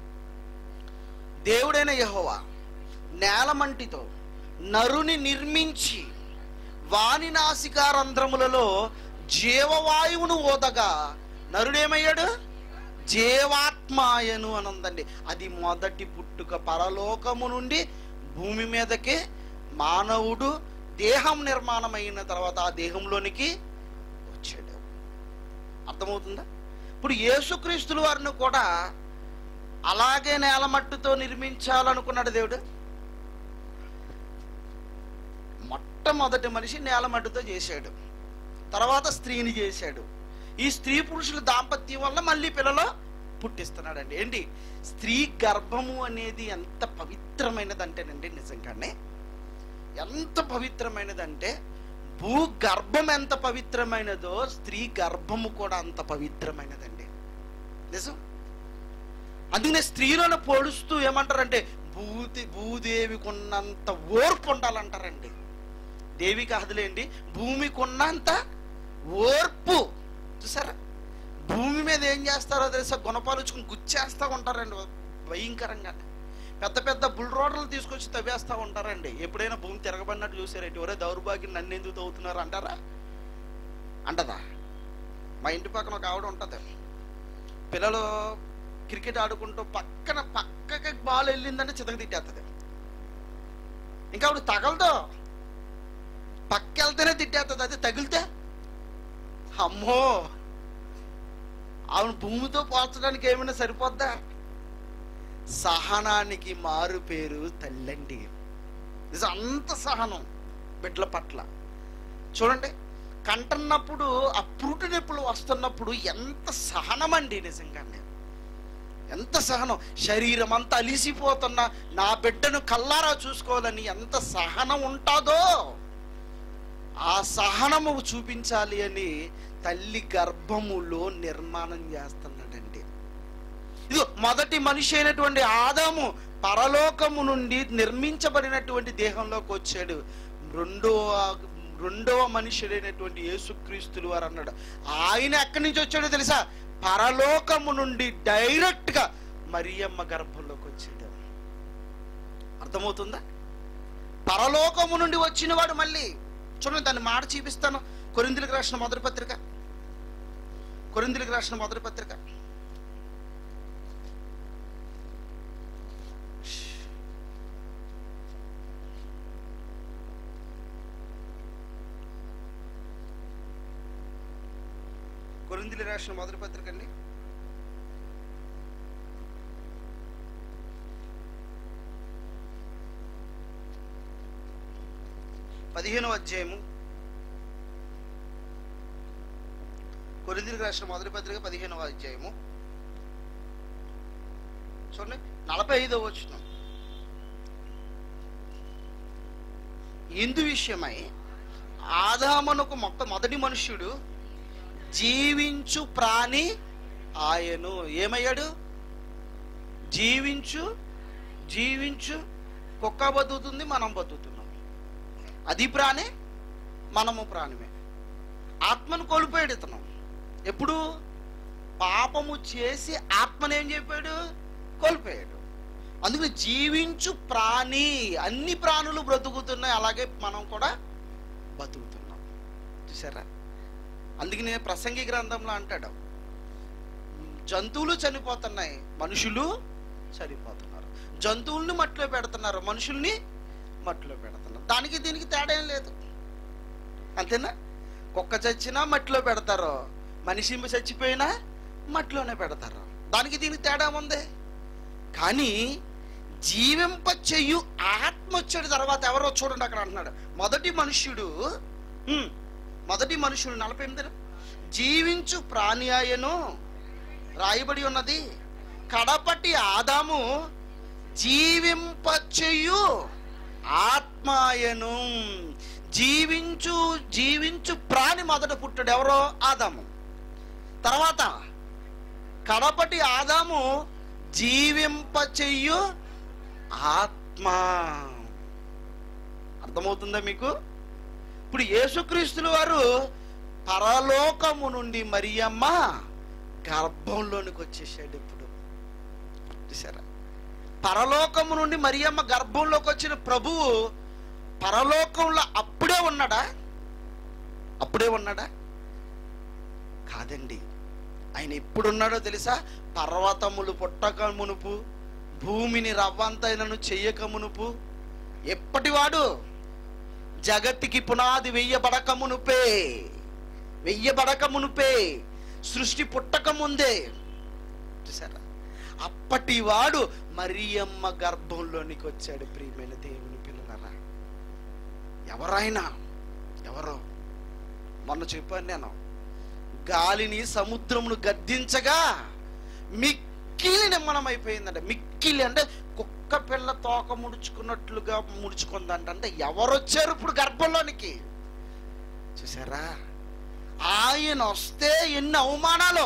దేవుడైన యెహోవా నేలమంటితో నరుని నిర్మించి వాని నాసికారంధ్రములలో జీవవాయువును ఓదగా నరుడేమయ్యాడు జీవాత్మాయను అని ఉందండి అది మొదటి పుట్టుక పరలోకము నుండి భూమి మీదకి మానవుడు దేహం నిర్మాణమైన తర్వాత ఆ దేహంలోనికి వచ్చాడు అర్థమవుతుందా ఇప్పుడు యేసుక్రీస్తుల వారిని కూడా అలాగే నేలమట్టుతో నిర్మించాలనుకున్నాడు దేవుడు మొట్టమొదటి మనిషి నేలమట్టుతో చేశాడు తర్వాత స్త్రీని చేశాడు ఈ స్త్రీ పురుషుల దాంపత్యం వల్ల మళ్ళీ పిల్లలు పుట్టిస్తున్నాడండి ఏంటి స్త్రీ గర్భము అనేది ఎంత పవిత్రమైనదంటేనండి నిజంగానే ఎంత పవిత్రమైనదంటే భూ గర్భం ఎంత పవిత్రమైనదో స్త్రీ గర్భము కూడా అంత పవిత్రమైనదండి నిజం అందుకనే స్త్రీలను పొడుస్తూ ఏమంటారంటే భూతి భూదేవికి ఉన్నంత ఓర్పు ఉండాలంటారండి దేవికి అదిలేండి భూమికి ఉన్నంత ఓర్పు చూసారా భూమి మీద ఏం చేస్తారో తెలుసా గుణపాలుచుకుని గుచ్చేస్తూ ఉంటారండి భయంకరంగా పెద్ద పెద్ద బుల్ రోడ్లు తీసుకొచ్చి తవ్వేస్తూ ఉంటారండి ఎప్పుడైనా భూమి తిరగబడినట్టు చూసారంటే ఎవరే దౌర్భాగ్యం నన్ను ఎందుకు తవ్వుతున్నారు అంటారా అంటదా మా ఇంటి పక్కన ఒక ఆవిడ ఉంటుంది పిల్లలు క్రికెట్ ఆడుకుంటూ పక్కన పక్కకి బాల్ వెళ్ళిందంటే చితక తిట్టేస్తుంది ఇంకా ఆవిడ తగలదు పక్క వెళ్తేనే తిట్టేస్తుంది అది తగిలితే అమ్మో ఆవిడ భూమితో పోల్చడానికి ఏమైనా సరిపోద్దా సహనానికి మారు పేరు తల్లండి నిజం అంత సహనం బిడ్డల పట్ల చూడండి కంటున్నప్పుడు ఆ పురుటి నొప్పులు వస్తున్నప్పుడు ఎంత సహనం అండి నిజంగానే ఎంత సహనం శరీరం అంతా అలిసిపోతున్నా నా బిడ్డను కల్లారా చూసుకోవాలని ఎంత సహనం ఉంటుందో ఆ సహనము చూపించాలి అని తల్లి గర్భములో నిర్మాణం చేస్తున్నాడండి ఇది మొదటి మనిషి అయినటువంటి ఆదాము పరలోకము నుండి నిర్మించబడినటువంటి దేహంలోకి వచ్చాడు రెండవ రెండవ మనుషుడైనటువంటి యేసుక్రీస్తులు వారు అన్నాడు ఆయన ఎక్కడి నుంచి వచ్చాడో తెలుసా పరలోకము నుండి డైరెక్ట్ గా మరియమ్మ గర్భంలోకి వచ్చాడు అర్థమవుతుందా పరలోకము నుండి వచ్చినవాడు మళ్ళీ చూడండి దాన్ని మాట చూపిస్తాను కొరిందులకు రాసిన మొదటి పత్రిక కొరిందులకు రాసిన మొదటి పత్రిక కొరిందులు రాసిన మొదటి పత్రిక అండి పదిహేనవ అధ్యాయము కొరిందులకు రాసిన మొదటి పత్రిక పదిహేనవ అధ్యాయము చూడండి నలభై ఐదవ వచ్చిన ఇందు విషయమై ఆదామునకు మొక్క మొదటి మనుష్యుడు జీవించు ప్రాణి ఆయను ఏమయ్యాడు జీవించు జీవించు కుక్క బతుకుతుంది మనం బతుకుతున్నాం అది ప్రాణి మనము ప్రాణమే ఆత్మను కోల్పోయాడు ఇతను ఎప్పుడు పాపము చేసి ఆత్మను ఏం చెప్పాడు కోల్పోయాడు అందుకని జీవించు ప్రాణి అన్ని ప్రాణులు బ్రతుకుతున్నాయి అలాగే మనం కూడా బతుకుతున్నాం చూసారా అందుకనే ప్రసంగి గ్రంథంలో అంటాడు జంతువులు చనిపోతున్నాయి మనుషులు చనిపోతున్నారు జంతువుల్ని మట్టిలో పెడుతున్నారు మనుషుల్ని మట్టిలో పెడుతున్నారు దానికి దీనికి తేడా ఏం లేదు అంతేనా కుక్క చచ్చినా మట్టిలో పెడతారు మనిషి చచ్చిపోయినా మట్టిలోనే పెడతారు దానికి దీనికి తేడా ఉంది కానీ జీవింప చెయ్యు ఆత్మ వచ్చాడు తర్వాత ఎవరో చూడండి అక్కడ అంటున్నాడు మొదటి మనుష్యుడు హ్మ్, మొదటి మనుషుడు నలభై ఎనిమిది జీవించు ప్రాణి ఆయను రాయబడి ఉన్నది కడపటి ఆదాము జీవింపచెయ్యు ఆత్మాయను జీవించు జీవించు ప్రాణి మొదట పుట్టాడు ఎవరో ఆదాము తర్వాత కడపటి ఆదాము జీవింపచెయ్యు ఆత్మ అర్థమవుతుందా మీకు ఇప్పుడు యేసుక్రీస్తుల వారు పరలోకము నుండి మరియమ్మ గర్భంలోనికి వచ్చేసాడు ఇప్పుడు చూసారా పరలోకము నుండి మరియమ్మ గర్భంలోకి వచ్చిన ప్రభువు పరలోకంలో అప్పుడే ఉన్నాడా అప్పుడే ఉన్నాడా కాదండి ఆయన ఎప్పుడున్నాడో తెలుసా పర్వతములు పుట్టక మునుపు భూమిని రవ్వంతైనను చెయ్యక మునుపు ఎప్పటివాడు జగత్తుకి పునాది వెయ్యబడక మునుపే వెయ్యబడక మునుపే సృష్టి పుట్టక ముందే చూసారా అప్పటివాడు మరియమ్మ గర్భంలోనికి వచ్చాడు ప్రియమైన దేవుని పిల్లలరా ఎవరైనా ఎవరో మొన్న చెప్పాను నేను గాలిని సముద్రమును గద్దించగా మిక్కిలి నిమ్మనమైపోయిందంట మిక్కిలి అంటే కుక్క పిల్ల తోక ముడుచుకున్నట్లుగా ముడుచుకుందంట అంటే ఎవరు వచ్చారు ఇప్పుడు గర్భంలోనికి చూసారా ఆయన వస్తే ఎన్ని అవమానాలు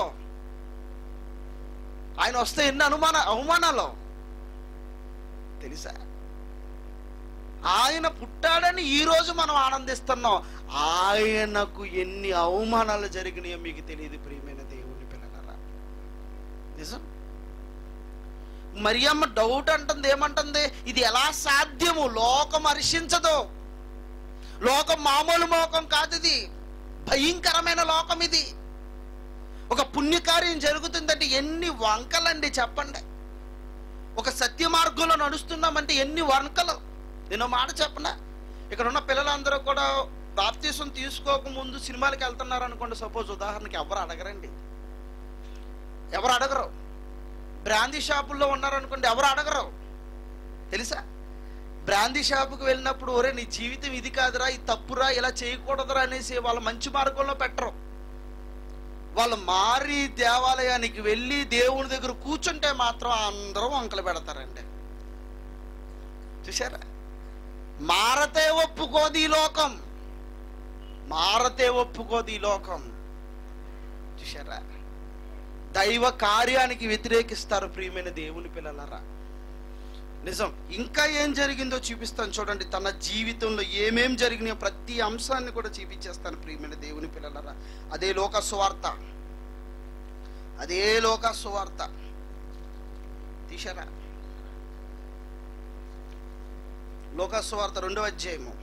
ఆయన వస్తే ఎన్ని అనుమాన అవమానాలు తెలుసా ఆయన పుట్టాడని ఈ రోజు మనం ఆనందిస్తున్నాం ఆయనకు ఎన్ని అవమానాలు జరిగినాయో మీకు తెలియదు ప్రియమైన దేవుని పిల్లలరా నిజం మరియమ్మ డౌట్ అంటుంది ఏమంటుంది ఇది ఎలా సాధ్యము లోకం హర్షించదు లోకం మామూలు మోకం కాదు ఇది భయంకరమైన లోకం ఇది ఒక పుణ్యకార్యం జరుగుతుందంటే ఎన్ని వంకలండి చెప్పండి ఒక సత్య మార్గంలో నడుస్తున్నామంటే ఎన్ని వంకలు నేను మాట చెప్పనా ఇక్కడ ఉన్న పిల్లలందరూ కూడా బాప్తీసం తీసుకోక ముందు సినిమాలకు వెళ్తున్నారు అనుకోండి సపోజ్ ఉదాహరణకి ఎవరు అడగరండి ఎవరు అడగరు బ్రాందీ షాపుల్లో ఉన్నారనుకోండి ఎవరు అడగరు తెలుసా బ్రాందీ షాపుకి వెళ్ళినప్పుడు ఒరే నీ జీవితం ఇది కాదురా ఇది తప్పురా ఇలా చేయకూడదురా అనేసి వాళ్ళ మంచి మార్గంలో పెట్టరు వాళ్ళు మారి దేవాలయానికి వెళ్ళి దేవుని దగ్గర కూర్చుంటే మాత్రం అందరూ వంకలు పెడతారండి చూసారా మారతే ఒప్పుకోదు ఈ లోకం మారతే ఒప్పుకోదు ఈ లోకం చూసారా దైవ కార్యానికి వ్యతిరేకిస్తారు ప్రియమైన దేవుని పిల్లలరా నిజం ఇంకా ఏం జరిగిందో చూపిస్తాను చూడండి తన జీవితంలో ఏమేం జరిగినాయో ప్రతి అంశాన్ని కూడా చూపించేస్తాను ప్రియమైన దేవుని పిల్లలరా అదే లోక సువార్త అదే లోక సువార్త తీశారా లోక సువార్త రెండవ అధ్యాయము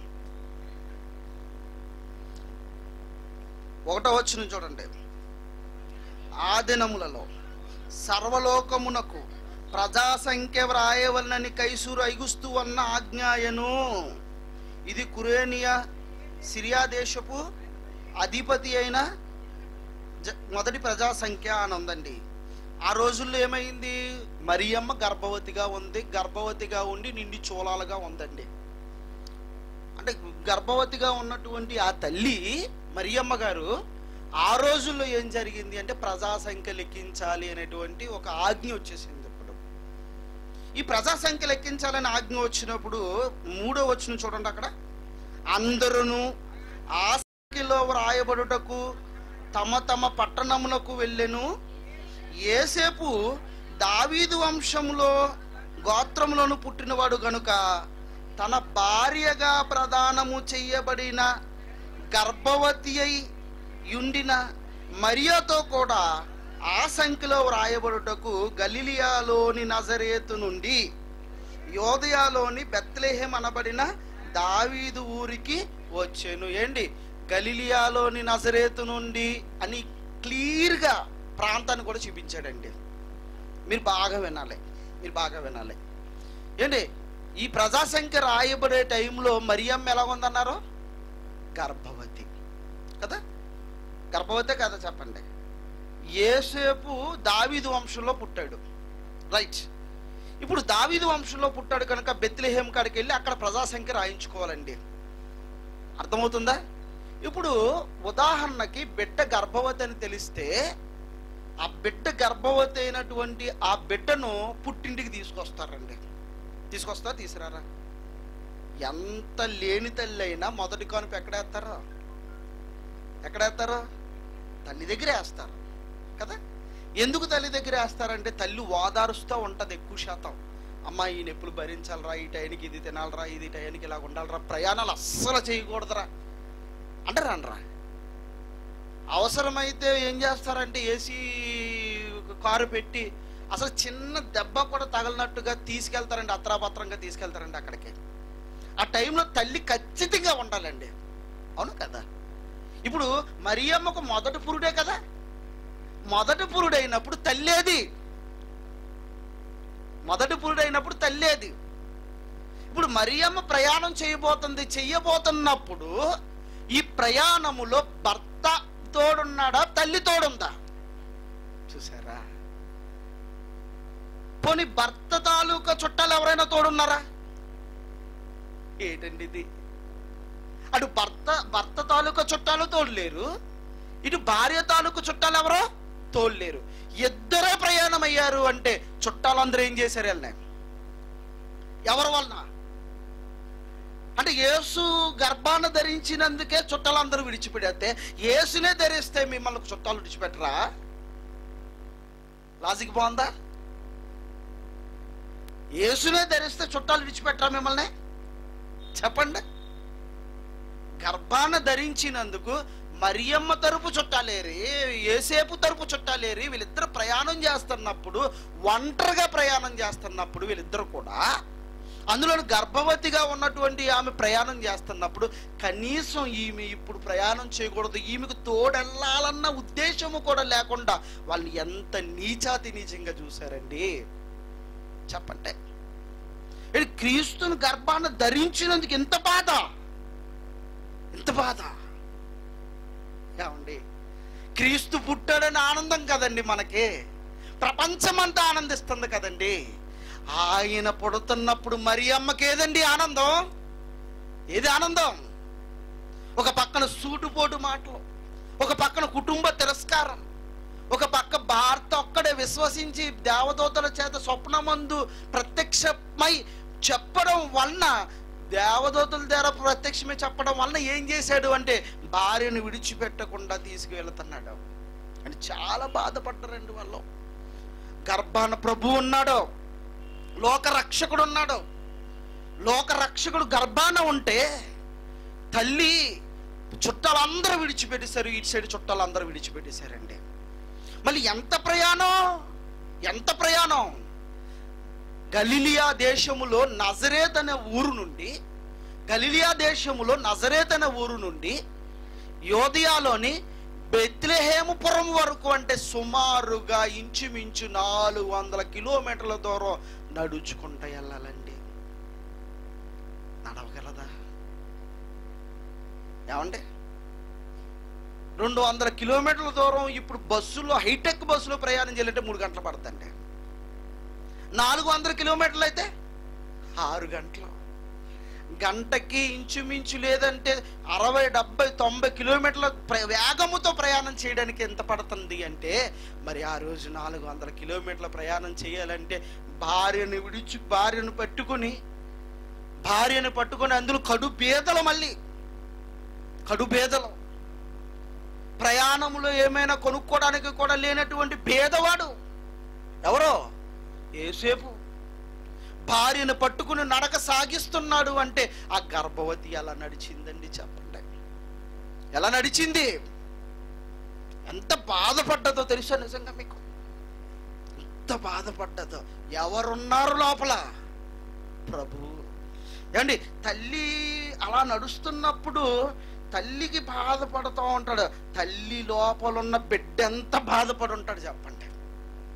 ఒకటో వచ్చిన చూడండి ఆ దినములలో సర్వలోకమునకు ప్రజా సంఖ్య వ్రాయవలనని కైసూరు ఐగుస్తు అన్న ఆజ్ఞాయను ఇది కురేనియా సిరియా దేశపు అధిపతి అయిన జ- మొదటి ప్రజా సంఖ్య అని ఉందండి ఆ రోజుల్లో ఏమైంది మరియమ్మ గర్భవతిగా ఉంది గర్భవతిగా ఉండి నిండి చూలాలుగా ఉందండి అంటే గర్భవతిగా ఉన్నటువంటి ఆ తల్లి మరియమ్మ గారు ఆ రోజుల్లో ఏం జరిగింది అంటే ప్రజా సంఖ్య లెక్కించాలి అనేటువంటి ఒక ఆజ్ఞ వచ్చేసింది ఇప్పుడు ఈ ప్రజా సంఖ్య లెక్కించాలని ఆజ్ఞ వచ్చినప్పుడు మూడో వచ్చిన చూడండి అక్కడ అందరూ ఆ సంఖ్యలో వ్రాయబడుటకు తమ తమ పట్టణములకు వెళ్ళెను ఏసేపు దావీదు వంశంలో గోత్రములను పుట్టినవాడు గనుక తన భార్యగా ప్రదానము చెయ్యబడిన గర్భవతి అయి యుండిన మరియతో కూడా ఆ సంఖ్యలో వ్రాయబడుటకు గలిలియాలోని నజరేతు నుండి యోదయాలోని బెత్లెహేం అనబడిన దావీదు ఊరికి వచ్చాను ఏంటి గలిలియాలోని నజరేతు నుండి అని క్లియర్గా ప్రాంతాన్ని కూడా చూపించాడండి మీరు బాగా వినాలి మీరు బాగా వినాలి ఏంటి ఈ ప్రజాసంఖ్య రాయబడే టైంలో మరియమ్మ ఎలా ఉందన్నారు గర్భవతి కదా గర్భవతే కదా చెప్పండి ఏసేపు దావీదు వంశంలో పుట్టాడు రైట్ ఇప్పుడు దావీదు వంశంలో పుట్టాడు కనుక బెత్లెహేం కాడికి వెళ్ళి అక్కడ ప్రజాసంఖ్య రాయించుకోవాలండి అర్థమవుతుందా ఇప్పుడు ఉదాహరణకి బిడ్డ గర్భవతి అని తెలిస్తే ఆ బిడ్డ గర్భవతి అయినటువంటి ఆ బిడ్డను పుట్టింటికి తీసుకొస్తారండి తీసుకొస్తా తీసుకురారా ఎంత లేని తల్లి అయినా మొదటి కానుపు ఎక్కడేస్తారో ఎక్కడేస్తారో తల్లి దగ్గరే వేస్తారు కదా ఎందుకు తల్లి దగ్గర వేస్తారంటే తల్లి ఓదారుస్తూ ఉంటుంది ఎక్కువ శాతం అమ్మా ఈ నొప్పులు భరించాలరా ఈ టైంకి ఇది తినాలరా ఇది టైంకి ఇలా ఉండాలరా ప్రయాణాలు అస్సలు చేయకూడదురా అంటారా అనరా అవసరమైతే ఏం చేస్తారంటే ఏసీ కారు పెట్టి అసలు చిన్న దెబ్బ కూడా తగలనట్టుగా తీసుకెళ్తారండి అత్రాపత్రంగా తీసుకెళ్తారండి అక్కడికి ఆ టైంలో తల్లి ఖచ్చితంగా ఉండాలండి అవును కదా ఇప్పుడు మరియమ్మకు మొదటి పురుడే కదా మొదటి పురుడైనప్పుడు తల్లేది మొదటి పురుడైనప్పుడు తల్లేది ఇప్పుడు మరియమ్మ ప్రయాణం చేయబోతుంది చెయ్యబోతున్నప్పుడు ఈ ప్రయాణములో భర్త తోడున్నాడా తల్లి తోడుందా చూసారా పోనీ భర్త తాలూకా చుట్టాలు ఎవరైనా తోడున్నారా ఏంటండి ఇది అటు భర్త భర్త తాలూకా చుట్టాలు తోడలేరు ఇటు భార్య తాలూకు చుట్టాలు ఎవరో తోడలేరు ఇద్దరే ప్రయాణం అయ్యారు అంటే చుట్టాలందరూ ఏం చేశారు వెళ్ళిన ఎవరి వలన అంటే యేసు గర్భాన్ని ధరించినందుకే చుట్టాలందరూ విడిచిపెడితే యేసునే ధరిస్తే మిమ్మల్ని చుట్టాలు విడిచిపెట్టరా లాజిక్ బాగుందా యేసునే ధరిస్తే చుట్టాలు విడిచిపెట్టరా మిమ్మల్ని చెప్పండి గర్భాన్ని ధరించినందుకు మరియమ్మ తరపు చుట్టాలేరి ఏసేపు తరపు చుట్టాలేరి వీళ్ళిద్దరు ప్రయాణం చేస్తున్నప్పుడు ఒంటరిగా ప్రయాణం చేస్తున్నప్పుడు వీళ్ళిద్దరు కూడా అందులో గర్భవతిగా ఉన్నటువంటి ఆమె ప్రయాణం చేస్తున్నప్పుడు కనీసం ఈమె ఇప్పుడు ప్రయాణం చేయకూడదు ఈమెకు తోడెళ్ళాలన్న ఉద్దేశము కూడా లేకుండా వాళ్ళు ఎంత నీచాతి నీచంగా చూశారండి చెప్పండి ఇది క్రీస్తుని గర్భాన్ని ధరించినందుకు ఎంత బాధ ఎంత బాధ ఏమండి క్రీస్తు పుట్టాడని ఆనందం కదండి మనకి ప్రపంచమంతా ఆనందిస్తుంది కదండి ఆయన పుడుతున్నప్పుడు మరి అమ్మకి ఏదండి ఆనందం ఏది ఆనందం ఒక పక్కన సూటుపోటు మాటలు ఒక పక్కన కుటుంబ తిరస్కారం ఒక పక్క భారత ఒక్కడే విశ్వసించి దేవదూతల చేత స్వప్నమందు ప్రత్యక్షమై చెప్పడం వలన దేవదూతల ద్వారా ప్రత్యక్షమే చెప్పడం వలన ఏం చేశాడు అంటే భార్యను విడిచిపెట్టకుండా తీసుకువెళ్తున్నాడు అని చాలా బాధపడ్డారండి వాళ్ళు గర్భాన ప్రభు ఉన్నాడు లోక రక్షకుడు ఉన్నాడు లోక రక్షకుడు గర్భాన ఉంటే తల్లి చుట్టాలందరూ విడిచిపెట్టేశారు ఇటు సైడ్ చుట్టాలందరూ విడిచిపెట్టేశారండి మళ్ళీ ఎంత ప్రయాణం ఎంత ప్రయాణం గలిలియా దేశములో నజరేత్ అనే ఊరు నుండి గలిలియా దేశములో నజరేత్ అనే ఊరు నుండి యోధియాలోని బెత్లెహేముపురం వరకు అంటే సుమారుగా ఇంచుమించు నాలుగు వందల కిలోమీటర్ల దూరం నడుచుకుంటూ వెళ్ళాలండి నడవగలదా ఏమండి రెండు వందల కిలోమీటర్ల దూరం ఇప్పుడు బస్సులో హైటెక్ బస్సులో ప్రయాణం చేయాలంటే మూడు గంటలు పడుతుంది నాలుగు వందల కిలోమీటర్లు అయితే ఆరు గంటలు గంటకి ఇంచుమించు లేదంటే అరవై డెబ్బై తొంభై కిలోమీటర్ల ప్ర- వేగముతో ప్రయాణం చేయడానికి ఎంత పడుతుంది అంటే మరి ఆ రోజు నాలుగు వందల కిలోమీటర్ల ప్రయాణం చేయాలంటే భార్యను విడిచి భార్యను పట్టుకొని భార్యను పట్టుకొని అందులో కడు బేదలు మళ్ళీ కడు బేదలు ప్రయాణంలో ఏమైనా కొనుక్కోవడానికి కూడా లేనటువంటి భేదవాడు ఎవరో ఏసేపు భార్యను పట్టుకుని నడక సాగిస్తున్నాడు అంటే ఆ గర్భవతి ఎలా నడిచిందండి చెప్పండి ఎలా నడిచింది ఎంత బాధపడ్డదో తెలుసా నిజంగా మీకు ఎంత బాధపడ్డదో ఎవరున్నారు లోపల ప్రభు ఏమండి తల్లి అలా నడుస్తున్నప్పుడు తల్లికి బాధపడుతూ ఉంటాడు తల్లి లోపల ఉన్న బిడ్డ ఎంత బాధపడి ఉంటాడు చెప్పండి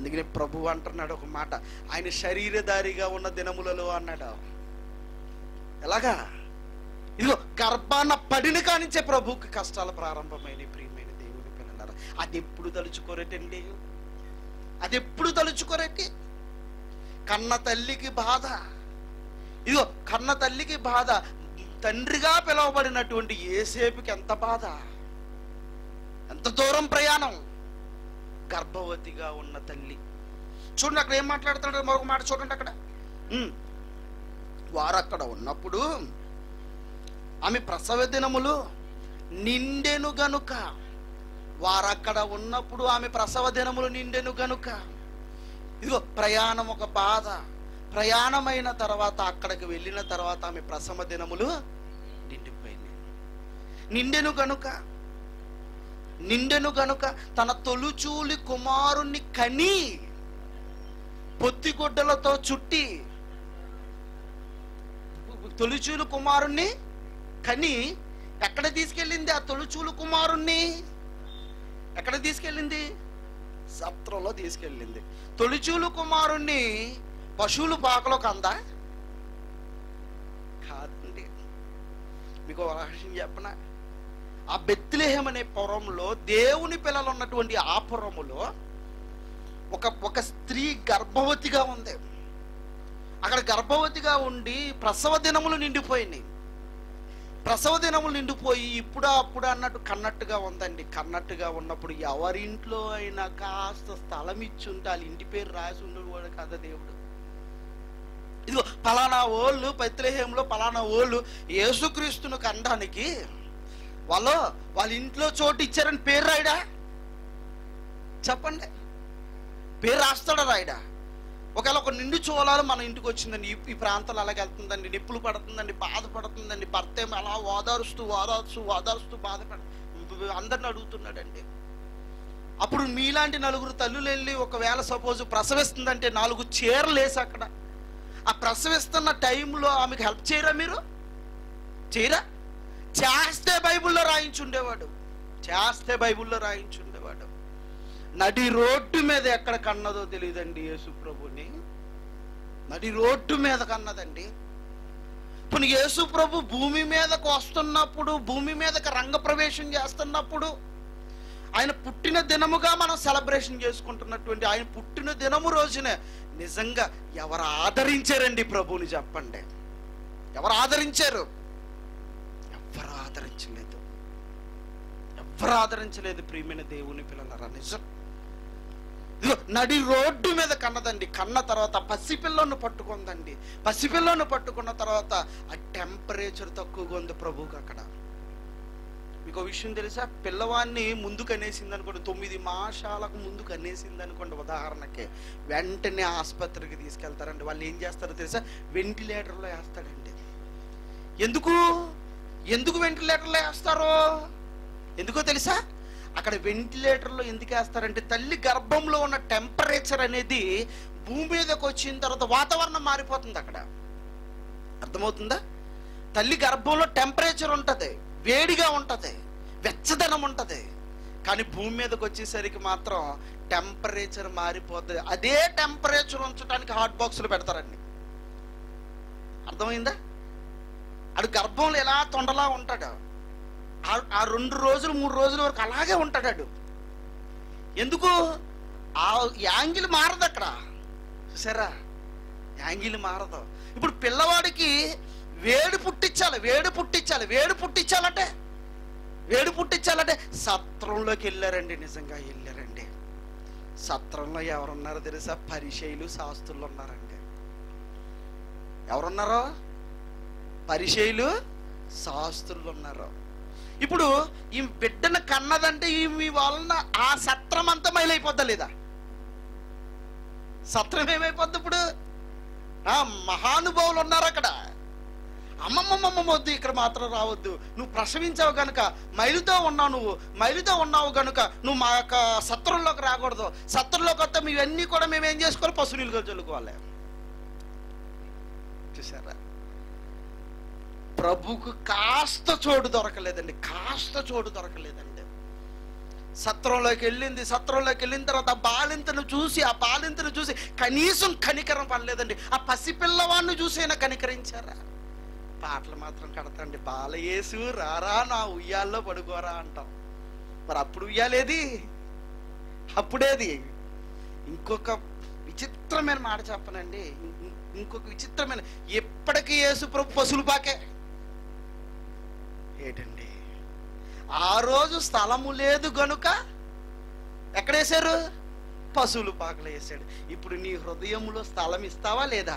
అందుకని ప్రభు అంటున్నాడు ఒక మాట ఆయన శరీరధారిగా ఉన్న దినములలో అన్నాడు ఎలాగా ఇదిగో గర్భాన పడిన కానించే ప్రభుకి కష్టాలు ప్రారంభమైన ప్రియమైన దేవుని పిల్లలారా అది ఎప్పుడు తలుచుకోరేటండి అది ఎప్పుడు తలుచుకోరేటి కన్న తల్లికి బాధ ఇదిగో కన్న తల్లికి బాధ తండ్రిగా పిలువబడినటువంటి ఏసేపుకి ఎంత బాధ ఎంత దూరం ప్రయాణం గర్భవతిగా ఉన్న తల్లి చూడండి అక్కడ ఏం మాట్లాడుతున్నాడు మరొక మాట చూడండి అక్కడ ఉమ్. వారు అక్కడ ఉన్నప్పుడు ఆమె ప్రసవ దినములు నిండెను గనుక వారు అక్కడ ఉన్నప్పుడు ఆమె ప్రసవ దినములు నిండెను గనుక ఇదిగో ప్రయాణం ఒక బాధ ప్రయాణమైన తర్వాత అక్కడికి వెళ్ళిన తర్వాత ఆమె ప్రసవ దినములు నిండిపోయినాయి నిండెను గనుక నిండెను గనుక తన తొలుచూలి కుమారుణ్ణి కని పొత్తిగుడ్డలతో చుట్టి తొలిచూలు కుమారుణ్ణి కని ఎక్కడ తీసుకెళ్ళింది ఆ తొలిచూలు కుమారుణ్ణి ఎక్కడ తీసుకెళ్ళింది సత్రంలో తీసుకెళ్ళింది తొలిచూలు కుమారుణ్ణి పశువులు పాకలో కందా కాదండి మీకు ఒక రహస్యం చెప్పనా ఆ బెత్తిలేహం అనే పురంలో దేవుని పిల్లలు ఉన్నటువంటి ఆ పురములో ఒక ఒక స్త్రీ గర్భవతిగా ఉంది అక్కడ గర్భవతిగా ఉండి ప్రసవ దినములు నిండిపోయినాయి ప్రసవ దినములు నిండిపోయి ఇప్పుడా అప్పుడు అన్నట్టు కన్నట్టుగా ఉందండి కన్నట్టుగా ఉన్నప్పుడు ఎవరింట్లో అయినా కాస్త స్థలం ఇచ్చి ఉంటే వాళ్ళ ఇంటి పేరు రాసి ఉండేవాడు కదా దేవుడు ఇదిగో పలానా ఓళ్ళు పైత్రేహంలో పలానా ఓళ్ళు యేసుక్రీస్తును కనడానికి వాళ్ళు వాళ్ళ ఇంట్లో చోటు ఇచ్చారని పేరు రాయడా చెప్పండి పేరు రాస్తాడా రాయడా ఒకవేళ ఒక నిండు చూడాలి మన ఇంటికి వచ్చిందండి ఈ- ఈ ప్రాంతాలు అలాగే వెళ్తుందండి నిప్పులు పడుతుందండి బాధపడుతుందండి భర్త ఏమో అలా ఓదారుస్తూ ఓదార్స్తూ ఓదారుస్తూ బాధపడ అందరిని అడుగుతున్నాడండి అప్పుడు మీలాంటి నలుగురు తల్లులు వెళ్ళి ఒకవేళ సపోజ్ ప్రసవిస్తుందంటే నాలుగు చీరలు వేసి అక్కడ ఆ ప్రసవిస్తున్న టైంలో ఆమెకు హెల్ప్ చేయరా మీరు చేయరా చేస్తే బైబిల్లో రాయించుండేవాడు చేస్తే బైబిల్లో రాయించుండేవాడు నడి రోడ్డు మీద ఎక్కడ కన్నదో తెలియదండి యేసు ప్రభుని నడి రోడ్డు మీద కన్నదండి ఇప్పుడు యేసు ప్రభు భూమి మీదకు వస్తున్నప్పుడు భూమి మీదకి రంగప్రవేశం చేస్తున్నప్పుడు ఆయన పుట్టిన దినముగా మనం సెలబ్రేషన్ చేసుకుంటున్నటువంటి ఆయన పుట్టిన దినము రోజునే నిజంగా ఎవరు ఆదరించారండి ప్రభుని చెప్పండి ఎవరు ఆదరించారు ఎవరు ఆదరించలేదు ఎవరు ఆదరించలేదు ప్రియమైన దేవుని పిల్లలరా నిజం ఇదిగో నడి రోడ్డు మీద కన్నదండి కన్న తర్వాత పసిపిల్లను పట్టుకుందండి పసిపిల్లను పట్టుకున్న తర్వాత ఆ టెంపరేచర్ తక్కువగా ఉంది ప్రభువుకి అక్కడ మీకు ఒక విషయం తెలుసా పిల్లవాడిని ముందుకు అనేసింది అనుకోండి తొమ్మిది మాసాలకు ముందుకు అనేసింది అనుకోండి ఉదాహరణకి వెంటనే ఆసుపత్రికి తీసుకెళ్తారండి వాళ్ళు ఏం చేస్తారో తెలుసా వెంటిలేటర్లో వేస్తాడండి ఎందుకు ఎందుకు వెంటిలేటర్లో వేస్తారో ఎందుకో తెలుసా అక్కడ వెంటిలేటర్లో ఎందుకు వేస్తారంటే తల్లి గర్భంలో ఉన్న టెంపరేచర్ అనేది భూమి మీదకి వచ్చిన తర్వాత వాతావరణం మారిపోతుంది అక్కడ అర్థమవుతుందా తల్లి గర్భంలో టెంపరేచర్ ఉంటుంది వేడిగా ఉంటుంది వెచ్చదనం ఉంటుంది కానీ భూమి మీదకి వచ్చేసరికి మాత్రం టెంపరేచర్ మారిపోతుంది అదే టెంపరేచర్ ఉంచడానికి హాట్ బాక్సులు పెడతారండి అర్థమైందా అడు గర్భంలో ఎలా తొండలా ఉంటాడు ఆ- ఆ రెండు రోజులు మూడు రోజుల వరకు అలాగే ఉంటాడు ఆడు. ఎందుకు ఆ యాంగిల్ మారదు అక్కడ చూసారా యాంగిల్ మారదు ఇప్పుడు పిల్లవాడికి వేడి పుట్టించాలి వేడి పుట్టించాలి వేడి పుట్టించాలంటే వేడి పుట్టించాలంటే సత్రంలోకి వెళ్ళారండి నిజంగా వెళ్ళారండి సత్రంలో ఎవరున్నారో తెలుసా పరిచయులు శాస్త్రులు ఉన్నారండి ఎవరున్నారో పరిచయులు శాస్త్రులు ఉన్నారు ఇప్పుడు ఈ బిడ్డను కన్నదంటే ఈ మీ వలన ఆ సత్రం అంతా మైలైపోద్దా లేదా సత్రం ఏమైపోద్ది ఇప్పుడు ఆ మహానుభావులు ఉన్నారు అక్కడ అమ్మమ్మమ్మమ్మ వద్దు ఇక్కడ మాత్రం రావద్దు నువ్వు ప్రసవించావు గనుక మైలుతో ఉన్నావు నువ్వు మైలుతో ఉన్నావు గనుక నువ్వు మా యొక్క సత్రంలోకి రాకూడదు సత్రంలోకి వస్తే ఇవన్నీ కూడా మేము ఏం చేసుకోవాలి పశువులుగా చల్లుకోవాలి చూసారా ప్రభుకు కాస్త చోటు దొరకలేదండి కాస్త చోటు దొరకలేదండి సత్రంలోకి వెళ్ళింది సత్రంలోకి వెళ్ళిన తర్వాత ఆ బాలింతను చూసి ఆ బాలింతను చూసి కనీసం కనికరం పడలేదండి ఆ పసిపిల్లవాడిని చూసైనా కనికరించారా పాటలు మాత్రం కడతండి బాలయేసు రారా నా ఉయ్యాల్లో పడుకోరా అంటాం మరి అప్పుడు ఉయ్యాలేది అప్పుడేది ఇంకొక విచిత్రమైన మాట చెప్పనండి ఇం- ఇం- ఇంకొక విచిత్రమైన ఎప్పటికీ యేసు ప్రభు పశువులు పాకే ఏంటండి ఆ రోజు స్థలము లేదు గనుక ఎక్కడేశారు పశువులు పాకలు వేసాడు ఇప్పుడు నీ హృదయములో స్థలం ఇస్తావా లేదా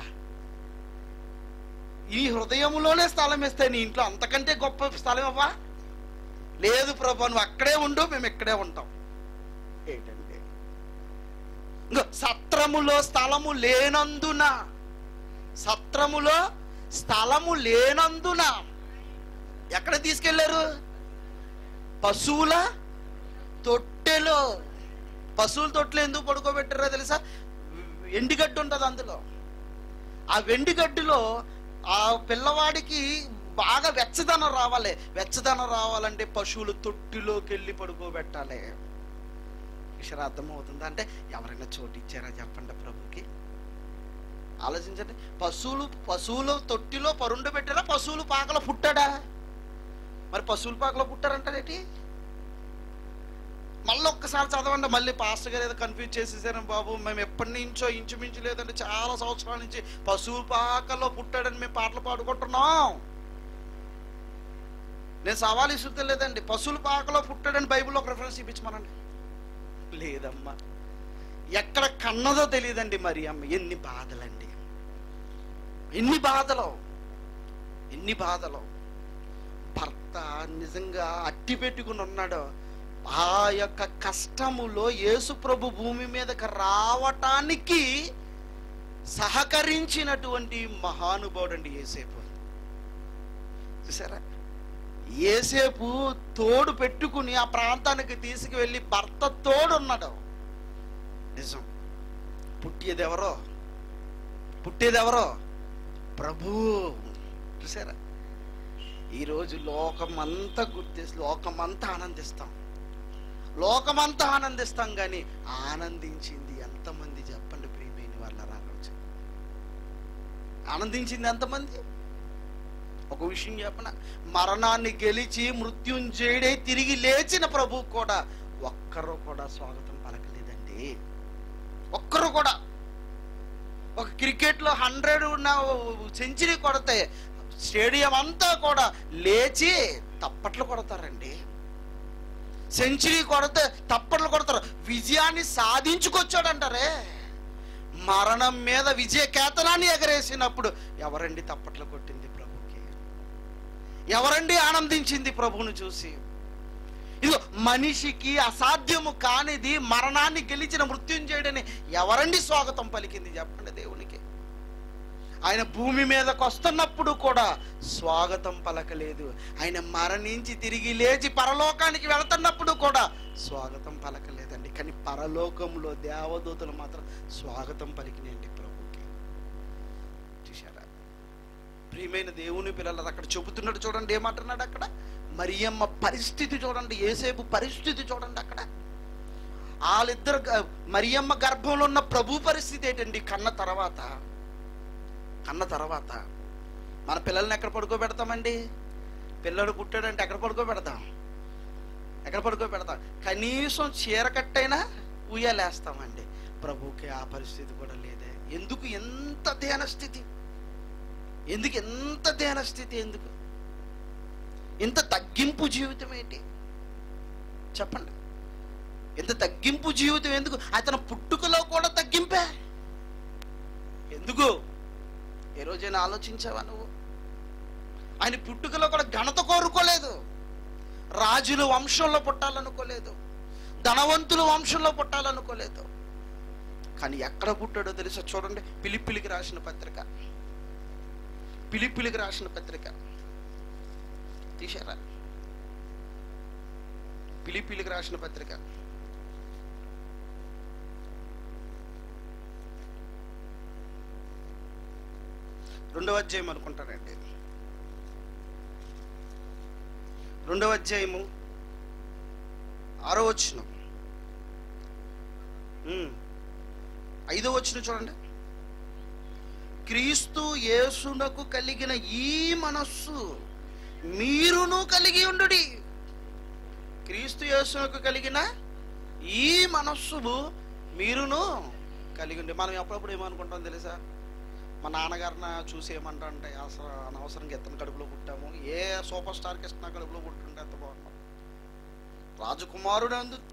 ఈ హృదయములోనే స్థలం ఇస్తే నీ ఇంట్లో అంతకంటే గొప్ప స్థలం అవ్వా లేదు ప్రభు నువ్వు అక్కడే ఉండు మేము ఇక్కడే ఉంటాం ఏంటంటే ఇంకో సత్రములో స్థలము లేనందున సత్రములో స్థలము లేనందున ఎక్కడ తీసుకెళ్లారు పశువుల తొట్టెలో పశువుల తొట్టెలో ఎందుకు పడుకోబెట్టారో తెలుసా ఎండిగడ్డి ఉంటుంది అందులో ఆ వెండిగడ్డిలో ఆ పిల్లవాడికి బాగా వెచ్చదనం రావాలి వెచ్చదనం రావాలంటే పశువులు తొట్టిలోకి వెళ్ళి పడుకోబెట్టాలి విషయం అర్థమవుతుందా అంటే ఎవరైనా చోటు ఇచ్చారా చెప్పండి ప్రభుకి ఆలోచించండి పశువులు పశువులు తొట్టిలో పరుండు పెట్టారా పశువులు పాకలో పుట్టాడా మరి పశువుల పాకలో పుట్టారంటారేటి మళ్ళీ ఒక్కసారి చదవండి మళ్ళీ పాస్టర్ గారు ఏదో కన్ఫ్యూజ్ చేసేసారు బాబు మేము ఎప్పటి నుంచో ఇంచుమించు లేదంటే చాలా సంవత్సరాల నుంచి పశువుల పాకలో పుట్టాడని మేము పాటలు పాడుకుంటున్నాం నేను సవాల్ ఇస్తుంటే లేదండి పశువుల పాకలో పుట్టాడని బైబిల్లో ఒక రెఫరెన్స్ ఇప్పించమనండి లేదమ్మా ఎక్కడ కన్నదో తెలియదండి మరి అమ్మ ఎన్ని బాధలండి ఎన్ని బాధలు ఎన్ని బాధలు భర్త నిజంగా అట్టి పెట్టుకుని ఉన్నాడు ఆ యొక్క కష్టములో యేసు ప్రభు భూమి మీదకి రావటానికి సహకరించినటువంటి మహానుభావుడు అండి ఏసేపు చూసారా ఏసేపు తోడు పెట్టుకుని ఆ ప్రాంతానికి తీసుకువెళ్ళి భర్త తోడు ఉన్నాడు నిజం పుట్టేది ఎవరో పుట్టేది ఎవరో ప్రభు చూసారా ఈరోజు లోకమంతా గుర్తిస్తూ లోకమంతా ఆనందిస్తాం లోకమంతా ఆనందిస్తాం కానీ ఆనందించింది ఎంతమంది చెప్పండి ప్రియమైన వాళ్ళ రోజు ఆనందించింది ఎంతమంది ఒక విషయం చెప్పన మరణాన్ని గెలిచి మృత్యుంజయుడై తిరిగి లేచిన ప్రభు కూడా ఒక్కరు కూడా స్వాగతం పలకలేదండి ఒక్కరు కూడా ఒక క్రికెట్లో హండ్రెడ్ ఉన్న సెంచరీ కొడితే స్టేడియం అంతా కూడా లేచి తప్పట్లు కొడతారండి సెంచరీ కొడితే తప్పట్లు కొడతారు విజయాన్ని సాధించుకొచ్చాడంటారే మరణం మీద విజయ కేతనాన్ని ఎగరేసినప్పుడు ఎవరండి తప్పట్లు కొట్టింది ప్రభుకి ఎవరండి ఆనందించింది ప్రభువును చూసి ఇదిగో మనిషికి అసాధ్యము కానిది మరణాన్ని గెలిచిన మృత్యుంజయుడని ఎవరండి స్వాగతం పలికింది చెప్పండి దేవునికి ఆయన భూమి మీదకి వస్తున్నప్పుడు కూడా స్వాగతం పలకలేదు ఆయన మరణించి తిరిగి లేచి పరలోకానికి వెళుతున్నప్పుడు కూడా స్వాగతం పలకలేదండి కానీ పరలోకంలో దేవదూతలు మాత్రం స్వాగతం పలికినాయండి ప్రభుకి చూశారా ప్రియమైన దేవుని పిల్లలు అక్కడ చెబుతున్నాడు చూడండి ఏమంటున్నాడు అక్కడ మరియమ్మ పరిస్థితి చూడండి ఏసేపు పరిస్థితి చూడండి అక్కడ వాళ్ళిద్దరు గ- మరియమ్మ గర్భంలో ఉన్న ప్రభు పరిస్థితి ఏంటండి కన్న తర్వాత కన్న తర్వాత మన పిల్లల్ని ఎక్కడ పడుకోబెడతామండి పిల్లడు పుట్టాడంటే ఎక్కడ పడుకోబెడతాం ఎక్కడ పడుకోబెడతాం కనీసం చీర కట్టైనా ఉయ్యాలేస్తామండి ప్రభుకి ఆ పరిస్థితి కూడా లేదే ఎందుకు ఎంత ధ్యాన స్థితి ఎందుకు ఎంత ధ్యాన స్థితి ఎందుకు ఇంత తగ్గింపు జీవితం ఏంటి చెప్పండి ఇంత తగ్గింపు జీవితం ఎందుకు అతను పుట్టుకలో కూడా తగ్గింపే ఎందుకు ఏ రోజైనా ఆలోచించావా నువ్వు ఆయన పుట్టుకలో కూడా ఘనత కోరుకోలేదు రాజుల వంశంలో పుట్టాలనుకోలేదు ధనవంతుల వంశంలో పుట్టాలనుకోలేదు కానీ ఎక్కడ పుట్టాడో తెలుసా చూడండి పిలిపిలికి రాసిన పత్రిక పిలిపిలికి రాసిన పత్రిక తీశారా పిలిపిలికి రాసిన పత్రిక రెండవ అధ్యాయం అనుకుంటానండి రెండవ అధ్యాయము ఆరో వచ్చిన ఐదో వచ్చిన చూడండి క్రీస్తు యేసునకు కలిగిన ఈ మనస్సు మీరును కలిగి ఉండు క్రీస్తు యేసునకు కలిగిన ఈ మనస్సు మీరును కలిగి ఉండి మనం ఎప్పుడప్పుడు ఏమనుకుంటాం తెలుసా మా నాన్నగారిని చూసి ఏమంటా అంటే అసలు అనవసరంగా ఎత్తన కడుపులో పుట్టాము ఏ సూపర్ స్టార్ కృష్ణ కడుపులో పుట్టుంటే ఎంత బాగున్నాం రాజకుమారుడు అందు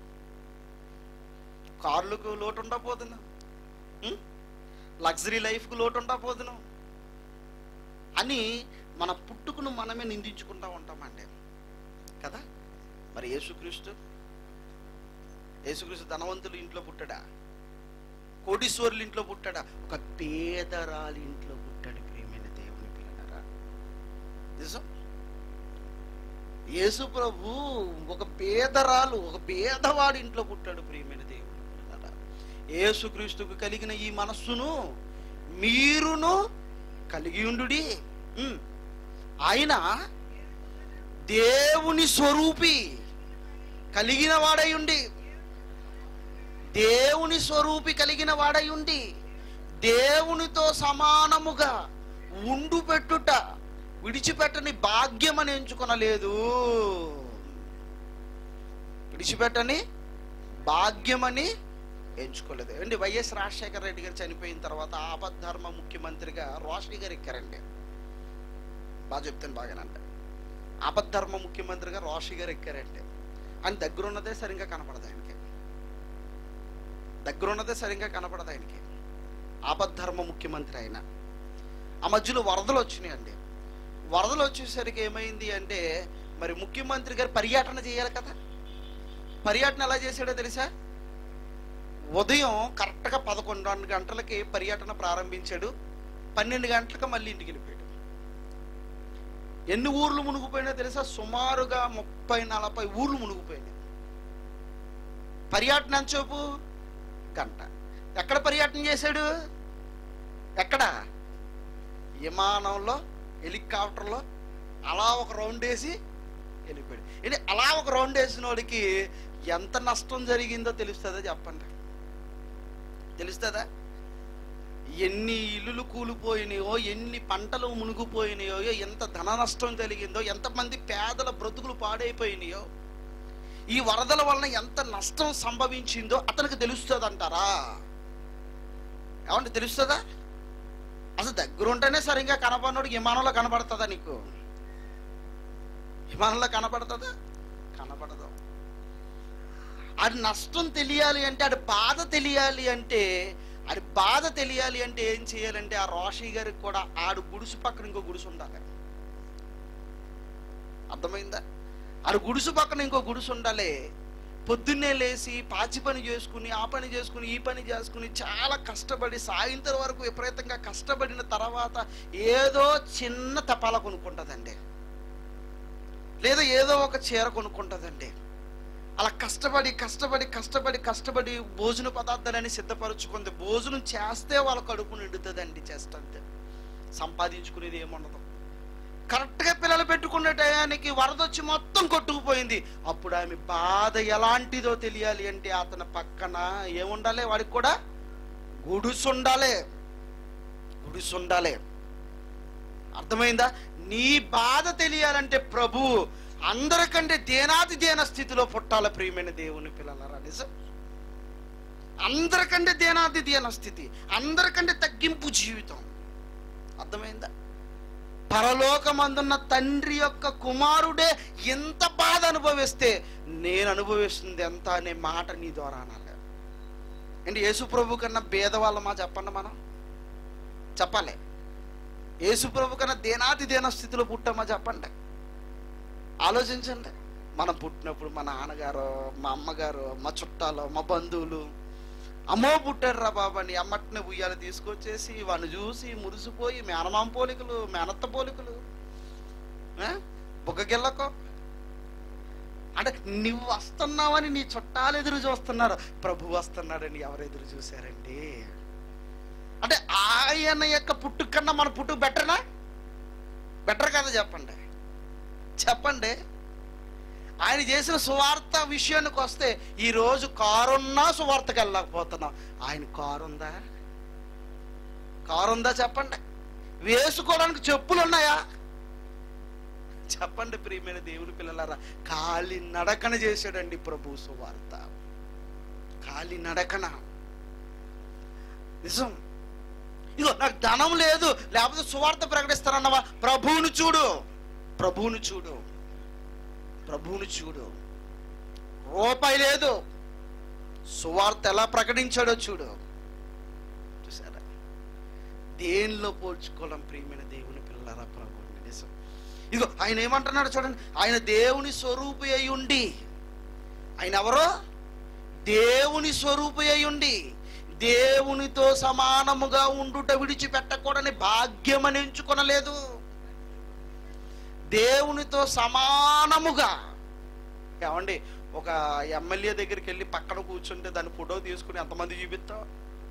కార్లకు లోటు ఉండకపోతున్నా లగ్జరీ లైఫ్కు లోటు ఉండకపోతున్నాం అని మన పుట్టుకును మనమే నిందించుకుంటా ఉంటామండి కదా మరి యేసుక్రీస్తు యేసుక్రీస్తు ధనవంతులు ఇంట్లో పుట్టాడా కోటీశ్వరుల ఇంట్లో పుట్టాడా ఒక పేదరాలి ఇంట్లో పుట్టాడు ప్రియమైన దేవుని పిల్లనరా నిజం యేసు ప్రభు ఒక పేదరాలు ఒక పేదవాడి ఇంట్లో పుట్టాడు ప్రియమైన దేవుని పిల్లనరా యేసుక్రీస్తుకు కలిగిన ఈ మనస్సును మీరును కలిగి ఉండుడి ఉమ్. ఆయన దేవుని స్వరూపి కలిగిన వాడై ఉండి దేవుని స్వరూపి కలిగిన వాడై ఉండి దేవునితో సమానముగా ఉండు పెట్టుట విడిచిపెట్టని భాగ్యం అని ఎంచుకొనలేదు విడిచిపెట్టని భాగ్యమని ఎంచుకోలేదు అండి వైఎస్ రాజశేఖర రెడ్డి గారు చనిపోయిన తర్వాత ఆపద్ధర్మ ముఖ్యమంత్రిగా రోషి గారు ఎక్కారండి బాగా చెప్తాను బాగానంట ఆపద్ధర్మ ముఖ్యమంత్రిగా రోషి గారు ఎక్కారంటే ఆయన దగ్గరున్నదే సరిగ్గా కనపడదు ఆయనకి దగ్గరున్నదే సరిగ్గా కనపడదు ఆయనకి ఆపద్ధర్మ ముఖ్యమంత్రి ఆయన ఆ మధ్యలో వరదలు వచ్చినాయండి వరదలు వచ్చేసరికి ఏమైంది అంటే మరి ముఖ్యమంత్రి గారు పర్యటన చేయాలి కదా పర్యటన ఎలా చేశాడో తెలుసా ఉదయం కరెక్ట్గా పదకొండు గంటలకి పర్యటన ప్రారంభించాడు పన్నెండు గంటలకు మళ్ళీ ఇంటికి వెళ్ళిపోయాడు ఎన్ని ఊర్లు మునిగిపోయినా తెలుసా సుమారుగా ముప్పై నలభై ఊర్లు మునిగిపోయినాయి పర్యటన ఎంతసేపు గంట ఎక్కడ పర్యటన చేశాడు ఎక్కడ విమానంలో హెలికాప్టర్లో అలా ఒక రౌండ్ వేసి వెళ్ళిపోయాడు ఇది అలా ఒక రౌండ్ వేసిన వాడికి ఎంత నష్టం జరిగిందో తెలుస్తుందా చెప్పండి తెలుస్తుందా ఎన్ని ఇల్లులు కూలిపోయినాయో ఎన్ని పంటలు మునిగిపోయినాయో ఎంత ధన నష్టం కలిగిందో ఎంతమంది పేదల బ్రతుకులు పాడైపోయినాయో ఈ వరదల వలన ఎంత నష్టం సంభవించిందో అతనికి తెలుస్తుంది అంటారా ఏమంటే తెలుస్తుందా అసలు దగ్గరుంటేనే సరిగ్గా కనపడినోడు విమానంలో కనపడుతుందా నీకు విమానంలో కనపడుతుందా కనపడదు ఆడి నష్టం తెలియాలి అంటే ఆడి బాధ తెలియాలి అంటే ఆడి బాధ తెలియాలి అంటే ఏం చేయాలంటే ఆ రోషి గారికి కూడా ఆడు గుడిసు పక్కన ఇంకో గుడిసు ఉండాలి అర్థమైందా ఆడు గుడిసు పక్కన ఇంకో గుడిసు ఉండాలి పొద్దున్నే లేచి పాచి పని చేసుకుని ఆ పని చేసుకుని ఈ పని చేసుకుని చాలా కష్టపడి సాయంత్రం వరకు విపరీతంగా కష్టపడిన తర్వాత ఏదో చిన్న తపాల కొనుక్కుంటుందండి లేదా ఏదో ఒక చీర కొనుక్కుంటుందండి అలా కష్టపడి కష్టపడి కష్టపడి కష్టపడి భోజన పదార్థాలని సిద్ధపరచుకుంది భోజనం చేస్తే వాళ్ళ కడుపు నిండుతుందండి చేస్తే అంతే సంపాదించుకునేది ఏముండదు కరెక్ట్గా పిల్లలు పెట్టుకునే టయానికి వరద వచ్చి మొత్తం కొట్టుకుపోయింది అప్పుడు ఆమె బాధ ఎలాంటిదో తెలియాలి అంటే అతని పక్కన ఏముండాలి వాడికి కూడా గుడుసు ఉండాలి గుడుసు ఉండాలి అర్థమైందా నీ బాధ తెలియాలంటే ప్రభు అందరికంటే దేనాది దేన స్థితిలో పుట్టాల ప్రియమైన దేవుని పిల్లలరా నిజం అందరికంటే దేనాది దేన స్థితి అందరికంటే తగ్గింపు జీవితం అర్థమైందా పరలోకమందున్న తండ్రి యొక్క కుమారుడే ఎంత బాధ అనుభవిస్తే నేను అనుభవిస్తుంది ఎంత అనే మాట నీ ద్వారా అనాలి అంటే యేసు ప్రభు కన్నా భేదవాళ్ళమా చెప్పండి మనం చెప్పాలి యేసు ప్రభు కన్నా దేనాతి దేన స్థితిలో పుట్టామా చెప్పండి ఆలోచించండి మనం పుట్టినప్పుడు మా నాన్నగారు మా అమ్మగారు మా చుట్టాలు మా బంధువులు అమ్మో పుట్టాడు రా బాబా నీ అమ్మటిని ఉయ్యాలు తీసుకొచ్చేసి వాడిని చూసి మురిసిపోయి మేనమామ పోలికలు మేనత్త పోలికలు ఆ? బుగ్గగిల్లకో అంటే నువ్వు వస్తున్నావని నీ చుట్టాలు ఎదురు చూస్తున్నారు ప్రభు వస్తున్నాడని ఎవరు ఎదురు చూశారండి అంటే ఆయన యొక్క పుట్టుక కన్నా మన పుట్టుక బెటర్నా బెటర్ కదా చెప్పండి చెప్పండి ఆయన చేసిన సువార్త విషయానికి వస్తే ఈరోజు కారున్నా సువార్తకి వెళ్ళలేకపోతున్నాం ఆయన కారు ఉందా కారు ఉందా చెప్పండి వేసుకోవడానికి చెప్పులు ఉన్నాయా చెప్పండి ప్రియమైన దేవుని పిల్లలారా కాలి నడకన చేశాడండి ప్రభు సువార్త కాలి నడకన నిజం ఇగో నాకు ధనం లేదు లేకపోతే సువార్త ప్రకటిస్తానన్నవా ప్రభువును చూడు ప్రభువును చూడు ప్రభువును చూడు రూపాయి లేదు సువార్త ఎలా ప్రకటించాడో చూడు చూసారా దేనిలో పోల్చుకోవడం ప్రియమైన దేవుని పిల్లరా ప్రభువుని నిజం ఇదిగో ఆయన ఏమంటున్నాడు చూడండి ఆయన దేవుని స్వరూపి అయి ఉండి ఆయన ఎవరో దేవుని స్వరూపి అయి ఉండి దేవునితో సమానముగా ఉండుట విడిచిపెట్టకూడని భాగ్యం అని ఎంచుకొనలేదు దేవునితో సమానముగా ఏమండి ఒక ఎమ్మెల్యే దగ్గరికి వెళ్ళి పక్కన కూర్చుంటే దాని ఫోటో తీసుకుని ఎంతమంది చూపిస్తావు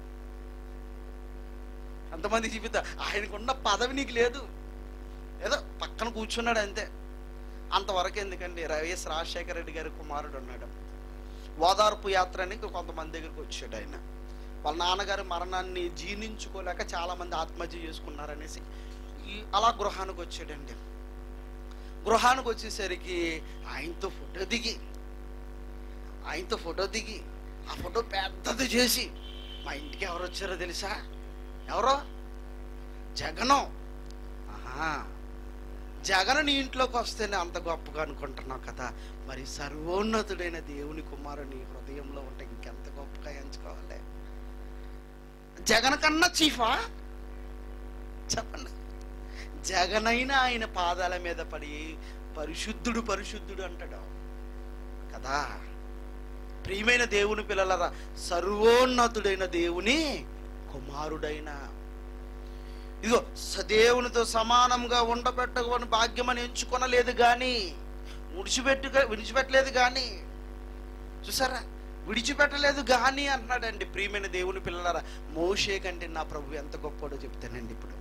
ఎంతమంది చూపిస్తా ఆయనకున్న పదవి నీకు లేదు ఏదో పక్కన కూర్చున్నాడు అంతే అంతవరకు ఎందుకండి వైఎస్ రాజశేఖర రెడ్డి గారి కుమారుడు ఉన్నాడు ఓదార్పు యాత్ర అని కొంతమంది దగ్గరికి వచ్చాడు ఆయన వాళ్ళ నాన్నగారి మరణాన్ని జీర్ణించుకోలేక చాలా మంది ఆత్మహత్య చేసుకున్నారనేసి ఈ అలా గృహానికి వచ్చాడండి గృహానికి వచ్చేసరికి ఆయనతో ఫోటో దిగి ఆయనతో ఫోటో దిగి ఆ ఫోటో పెద్దది చేసి మా ఇంటికి ఎవరు వచ్చారో తెలుసా ఎవరో జగనం ఆహా జగన్ నీ ఇంట్లోకి వస్తేనే అంత గొప్పగా అనుకుంటున్నావు కదా మరి సర్వోన్నతుడైన దేవుని కుమారుని హృదయంలో ఉంటే ఇంకెంత గొప్పగా ఎంచుకోవాలి జగన్ కన్నా చీఫా చెప్పండి జగనైనా ఆయన పాదాల మీద పడి పరిశుద్ధుడు పరిశుద్ధుడు అంటాడు కదా ప్రియమైన దేవుని పిల్లలరా సర్వోన్నతుడైన దేవుని కుమారుడైన ఇదిగో స- దేవునితో సమానంగా ఉండబెట్టకని భాగ్యమని ఎంచుకొనలేదు కానీ విడిచిపెట్టు విడిచిపెట్టలేదు కానీ చూసారా విడిచిపెట్టలేదు కానీ అంటున్నాడండి ప్రియమైన దేవుని పిల్లలారా మోషే కంటే నా ప్రభు ఎంత గొప్పడో చెప్తానండి ఇప్పుడు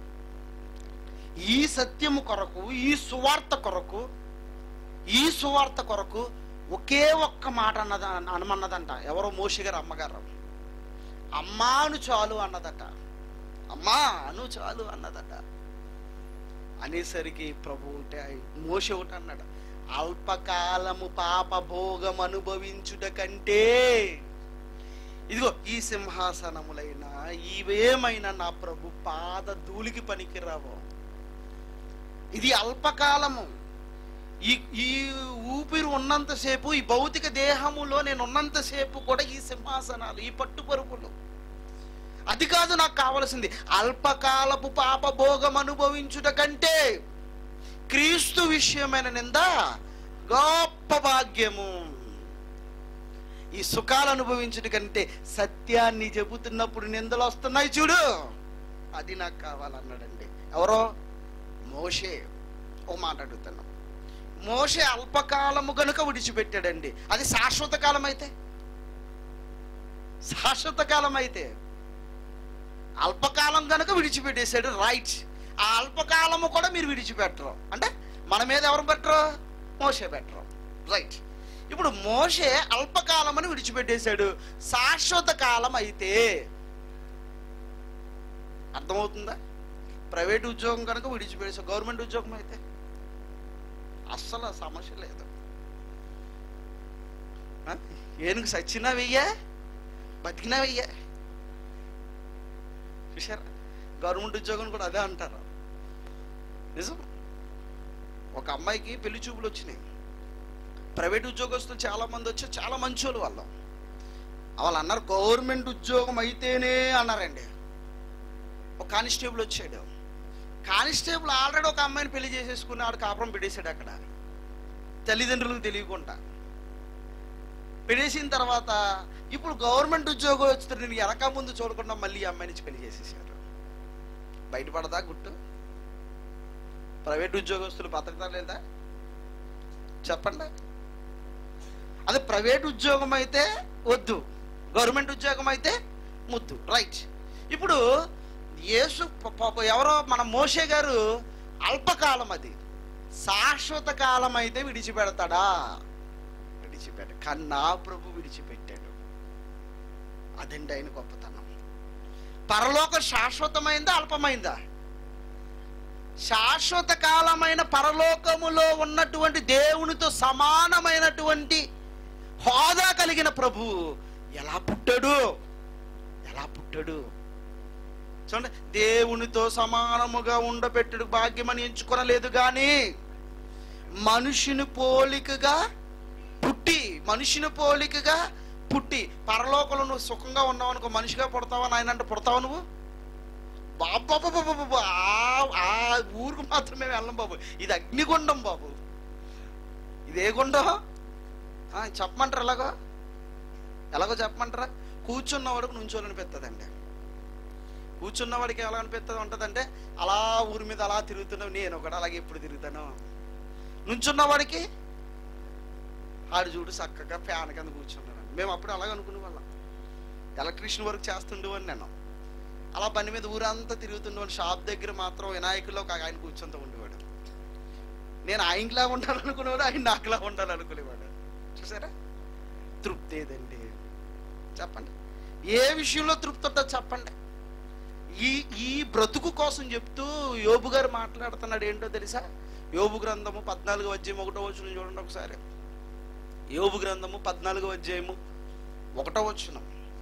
ఈ సత్యము కొరకు ఈ సువార్త కొరకు ఈ సువార్త కొరకు ఒకే ఒక్క మాట అన్నద అనమన్నదంట ఎవరో మోషి గారు అమ్మగారు అమ్మాను చాలు అన్నదట అమ్మా అను చాలు అన్నదట అనేసరికి ప్రభు ఒకటే మోష ఒకటి అన్నాడు అల్పకాలము పాప భోగం అనుభవించుట కంటే ఇదిగో ఈ సింహాసనములైన ఇవేమైనా నా ప్రభు పాద ధూళికి పనికిరావు ఇది అల్పకాలము ఈ ఈ ఊపిరి ఉన్నంతసేపు ఈ భౌతిక దేహములో నేను ఉన్నంతసేపు కూడా ఈ సింహాసనాలు ఈ పట్టుపరుపులు అది కాదు నాకు కావలసింది అల్పకాలపు పాప భోగం అనుభవించుట కంటే క్రీస్తు విషయమైన నింద గొప్ప భాగ్యము ఈ సుఖాలు అనుభవించుట కంటే సత్యాన్ని చెబుతున్నప్పుడు నిందలు వస్తున్నాయి చూడు అది నాకు కావాలన్నాడండి ఎవరో మోషే ఓ మాట అడుగుతున్నాం మోషే అల్పకాలము గనుక విడిచిపెట్టాడండి అది శాశ్వత కాలం అయితే శాశ్వత కాలం అయితే అల్పకాలం కనుక విడిచిపెట్టేశాడు రైట్ ఆ అల్పకాలము కూడా మీరు విడిచిపెట్టరు అంటే మన మీద ఎవరు పెట్టరు మోసే పెట్టరు రైట్ ఇప్పుడు మోసే అల్పకాలం అని విడిచిపెట్టేశాడు శాశ్వత కాలం అయితే అర్థమవుతుందా ప్రైవేట్ ఉద్యోగం కనుక విడిచిపెట్టేసా గవర్నమెంట్ ఉద్యోగం అయితే అస్సలు సమస్య లేదు ఆ? ఏనుగు సచ్చినా వెయ్యా బతికినా వెయ్యా చూసారా గవర్నమెంట్ ఉద్యోగం కూడా అదే అంటారు నిజం ఒక అమ్మాయికి పెళ్లి చూపులు వచ్చినాయి ప్రైవేట్ ఉద్యోగస్తులు చాలా మంది వచ్చి చాలా మంచోళ్ళు వాళ్ళు వాళ్ళు అన్నారు గవర్నమెంట్ ఉద్యోగం అయితేనే అన్నారండి ఒక కానిస్టేబుల్ వచ్చాడు కానిస్టేబుల్ ఆల్రెడీ ఒక అమ్మాయిని పెళ్లి చేసేసుకుని ఆడు కాపురం పెట్టేశాడు అక్కడ తల్లిదండ్రులకు తెలియకుండా పెళ్ళేసిన తర్వాత ఇప్పుడు గవర్నమెంట్ ఉద్యోగం వచ్చితే నేను వెనక ముందు చూడకుండా మళ్ళీ ఈ అమ్మాయి నుంచి పెళ్లి చేసేసారు బయటపడదా గుట్టు ప్రైవేట్ ఉద్యోగస్తులు బతకదా లేదా చెప్పండి అదే ప్రైవేట్ ఉద్యోగం అయితే వద్దు గవర్నమెంట్ ఉద్యోగం అయితే ముద్దు రైట్ ఇప్పుడు యేసు ప- ప- ఎవరో మన మోషే గారు అల్పకాలం అది శాశ్వత కాలం అయితే విడిచిపెడతాడా విడిచిపెట్ట కానీ నా ప్రభు విడిచిపెట్టాడు అదండి ఆయన గొప్పతనం పరలోకం శాశ్వతమైందా అల్పమైందా శాశ్వత కాలమైన పరలోకములో ఉన్నటువంటి దేవునితో సమానమైనటువంటి హోదా కలిగిన ప్రభు ఎలా పుట్టాడు ఎలా పుట్టాడు చూడండి దేవునితో సమానముగా ఉండబెట్టుడు భాగ్యమని ఎంచుకొనలేదు కానీ మనుషుని పోలికగా పుట్టి మనుషుని పోలికగా పుట్టి పరలోకంలో నువ్వు సుఖంగా ఉన్నావు అనుకో మనిషిగా పుడతావా నాయన అంటే పుడతావు నువ్వు బాబా ఆ ఊరికి మాత్రమే వెళ్ళం బాబు ఇది అగ్నిగుండం బాబు ఇది ఏ గుండం ఆ, చెప్పమంటారా ఎలాగో ఎలాగో చెప్పమంటారా కూర్చున్న వాడికి నుంచోలనిపిస్తుందండి కూర్చున్న వాడికి ఎలా అనిపిస్తుంది ఉంటుందంటే అలా ఊరి మీద అలా తిరుగుతున్నావు నేను కూడా అలాగే ఎప్పుడు తిరుగుతాను నుంచున్న వాడికి ఆడు చూడు చక్కగా ఫ్యాన్ కింద కూర్చున్నాను మేము అప్పుడు అలాగ అనుకునే వాళ్ళం ఎలక్ట్రీషియన్ వర్క్ చేస్తుండేవాడిని నేను అలా బండి మీద ఊరంతా తిరుగుతుండేవాడు షాప్ దగ్గర మాత్రం వినాయకుల్లో ఒక ఆయన కూర్చుంటూ ఉండేవాడు నేను ఆయనలా ఉండాలనుకునేవాడు ఆయన నాకులా ఉండాలనుకునేవాడు చూసారా తృప్తి ఏదండి చెప్పండి ఏ విషయంలో తృప్తి ఉంటుందో చెప్పండి ఈ ఈ బ్రతుకు కోసం చెప్తూ యోబు గారు మాట్లాడుతున్నాడు ఏంటో తెలుసా యోబు గ్రంథము పద్నాలుగు అధ్యాయం ఒకటో వచ్చిన చూడండి ఒకసారి యోబు గ్రంథము పద్నాలుగో అధ్యాయము ఒకటో వచ్చిన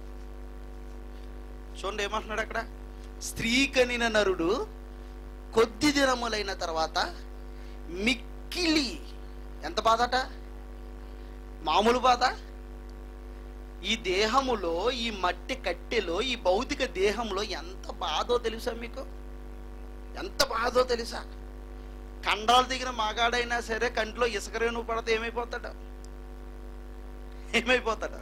చూడండి ఏమంటున్నాడు అక్కడ స్త్రీ కనిన నరుడు కొద్ది దినములైన తర్వాత మిక్కిలి ఎంత బాధట మామూలు బాధ ఈ దేహములో ఈ మట్టి కట్టెలో ఈ భౌతిక దేహంలో ఎంత బాధో తెలుసా మీకు ఎంత బాధో తెలుసా కండాలు దిగిన మగాడైనా సరే కంట్లో ఇసుక రేణువు పడితే ఏమైపోతాడు ఏమైపోతాడు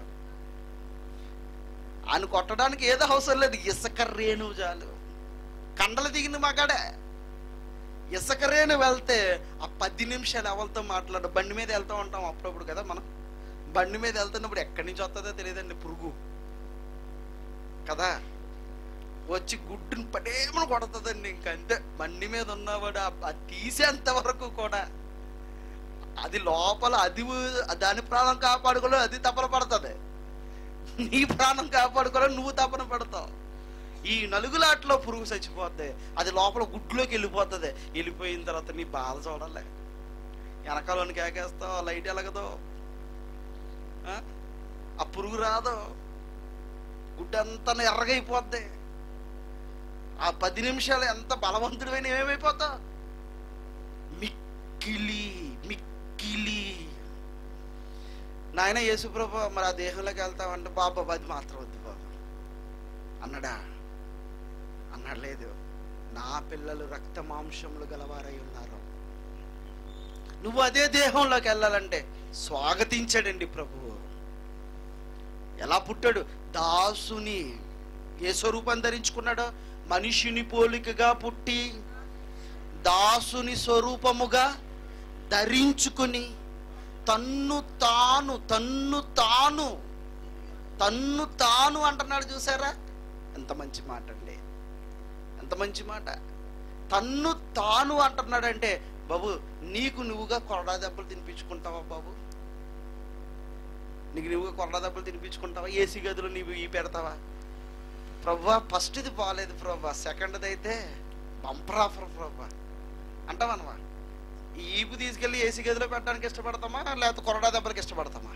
ఆయన కొట్టడానికి ఏదో అవసరం లేదు ఇసుక రేణువు చాలు కండలు దిగిన మగాడే ఇసుక రేణు వెళ్తే ఆ పది నిమిషాలు ఎవరితో మాట్లాడు బండి మీద వెళ్తూ ఉంటాం అప్పుడప్పుడు కదా మనం బండి మీద వెళ్తున్నప్పుడు ఎక్కడి నుంచి వస్తుందో తెలియదండి పురుగు కదా వచ్చి గుడ్డుని పడేమని కొడుతుందండి ఇంకంతే బండి మీద ఉన్నవాడు ఆ- అది తీసేంత వరకు కూడా అది లోపల అది ఊ- దాని ప్రాణం కాపాడుకోలే అది తపన పడుతుంది నీ ప్రాణం కాపాడుకోలే నువ్వు తపన పడతావు ఈ నలుగులాట్లో పురుగు చచ్చిపోద్ది అది లోపల గుడ్లోకి వెళ్ళిపోతుంది వెళ్ళిపోయిన తర్వాత నీ బాధ చూడాలి వెనకాలని కేకేస్తావు లైట్ ఎలగదో ఆ? ఆ పురుగు రాదు గుడ్డంతా ఎర్రగైపోద్ది ఆ పది నిమిషాలు ఎంత బలవంతుడివైన ఏమైపోతావు మిక్కిలి మిక్కిలి నాయన యేసుప్రభు మరి ఆ దేహంలోకి వెళ్తామంటే బాబా అది మాత్రం వద్దు బాబా అన్నాడా అన్నాడు లేదు నా పిల్లలు రక్త మాంసములు గలవారై ఉన్నారు నువ్వు అదే దేహంలోకి వెళ్ళాలంటే స్వాగతించాడండి ప్రభువు ఎలా పుట్టాడు దాసుని ఏ స్వరూపం ధరించుకున్నాడు మనిషిని పోలికగా పుట్టి దాసుని స్వరూపముగా ధరించుకుని తన్ను తాను తన్ను తాను తన్ను తాను అంటున్నాడు చూసారా ఎంత మంచి మాట అండి ఎంత మంచి మాట తన్ను తాను అంటున్నాడంటే బాబు నీకు నువ్వుగా కొరడా దెబ్బలు తినిపించుకుంటావా బాబు నీకు నువ్వుగా కొరడా దెబ్బలు తినిపించుకుంటావా ఏసీ గదిలో నీవు ఈ పెడతావా ప్రభా ఫస్ట్ ఇది బాగాలేదు ప్రభా సెకండ్ది అయితే బంపర్ ఆఫర్ ప్రభా అంటావనవా ఈ ఈపు తీసుకెళ్ళి ఏసీ గదిలో పెట్టడానికి ఇష్టపడతామా లేకపోతే కొరడా దెబ్బలకి ఇష్టపడతామా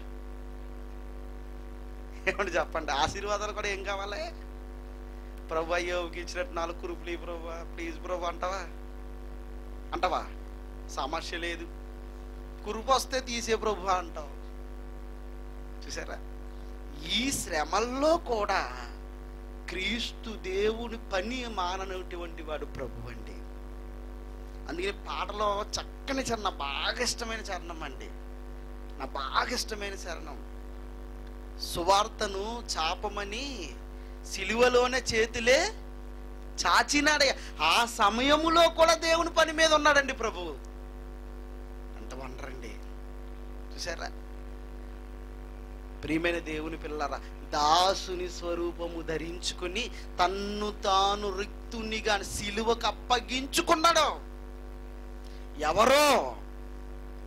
ఏమంటే చెప్పండి ఆశీర్వాదాలు కూడా ఏం కావాలి ప్రభు అయ్యోకి ఇచ్చినట్టు నాలుగు కురుపులు ఈ ప్రభు ప్లీజ్ ప్రభు అంటావా అంటావా సమస్య లేదు కురుపు వస్తే తీసే ప్రభు అంటావు చూసారా ఈ శ్రమల్లో కూడా క్రీస్తు దేవుని పని మాననటువంటి వాడు ప్రభు అండి అందుకని పాటలో చక్కని చరణం బాగా ఇష్టమైన చరణం అండి నా బాగా ఇష్టమైన చరణం సువార్తను చాపమని సిలువలోనే చేతులే చాచినాడే ఆ సమయములో కూడా దేవుని పని మీద ఉన్నాడండి ప్రభువు అంత వండరండి చూసారా ప్రియమైన దేవుని పిల్లరా దాసుని స్వరూపము ధరించుకుని తన్ను తాను రిక్తునిగా సిలువకు అప్పగించుకున్నాడు ఎవరో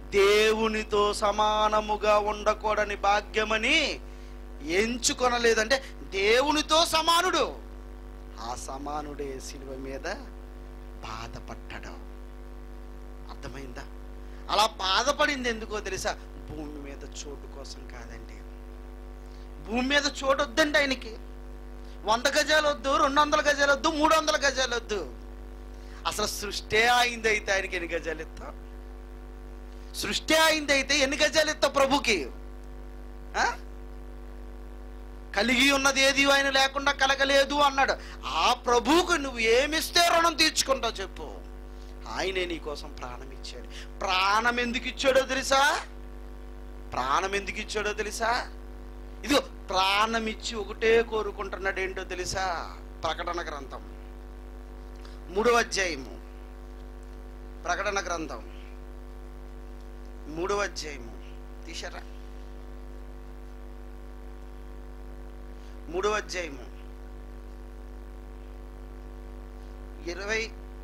దేవునితో సమానముగా ఉండకూడని భాగ్యమని ఎంచుకొనలేదంటే దేవునితో సమానుడు ఆ సమానుడే శిలువ మీద బాధపడ్డాడు అర్థమైందా అలా బాధపడింది ఎందుకో తెలుసా భూమి మీద చోటు కోసం కాదండి భూమి మీద చోటు వద్దండి ఆయనకి వంద గజాలు వద్దు రెండు వందల గజాలు వద్దు మూడు వందల గజాలు వద్దు అసలు సృష్టి అయింది అయితే ఆయనకి ఎన్ని గజాలు ఇస్తాం సృష్టి అయింది అయితే ఎన్ని గజాలు ఇస్తావు ప్రభుకి ఆ? కలిగి ఉన్నది ఏది ఆయన లేకుండా కలగలేదు అన్నాడు ఆ ప్రభువుకు నువ్వు ఏమిస్తే రుణం తీర్చుకుంటావు చెప్పు ఆయనే నీ కోసం ప్రాణం ఇచ్చాడు ప్రాణం ఎందుకు ఇచ్చాడో తెలుసా ప్రాణం ఎందుకు ఇచ్చాడో తెలుసా ఇదిగో ప్రాణం ఇచ్చి ఒకటే కోరుకుంటున్నాడు ఏంటో తెలుసా ప్రకటన గ్రంథం మూడవ అధ్యాయము ప్రకటన గ్రంథం మూడవ అధ్యాయము తీశారా మూడవ అధ్యాయము ఇరవై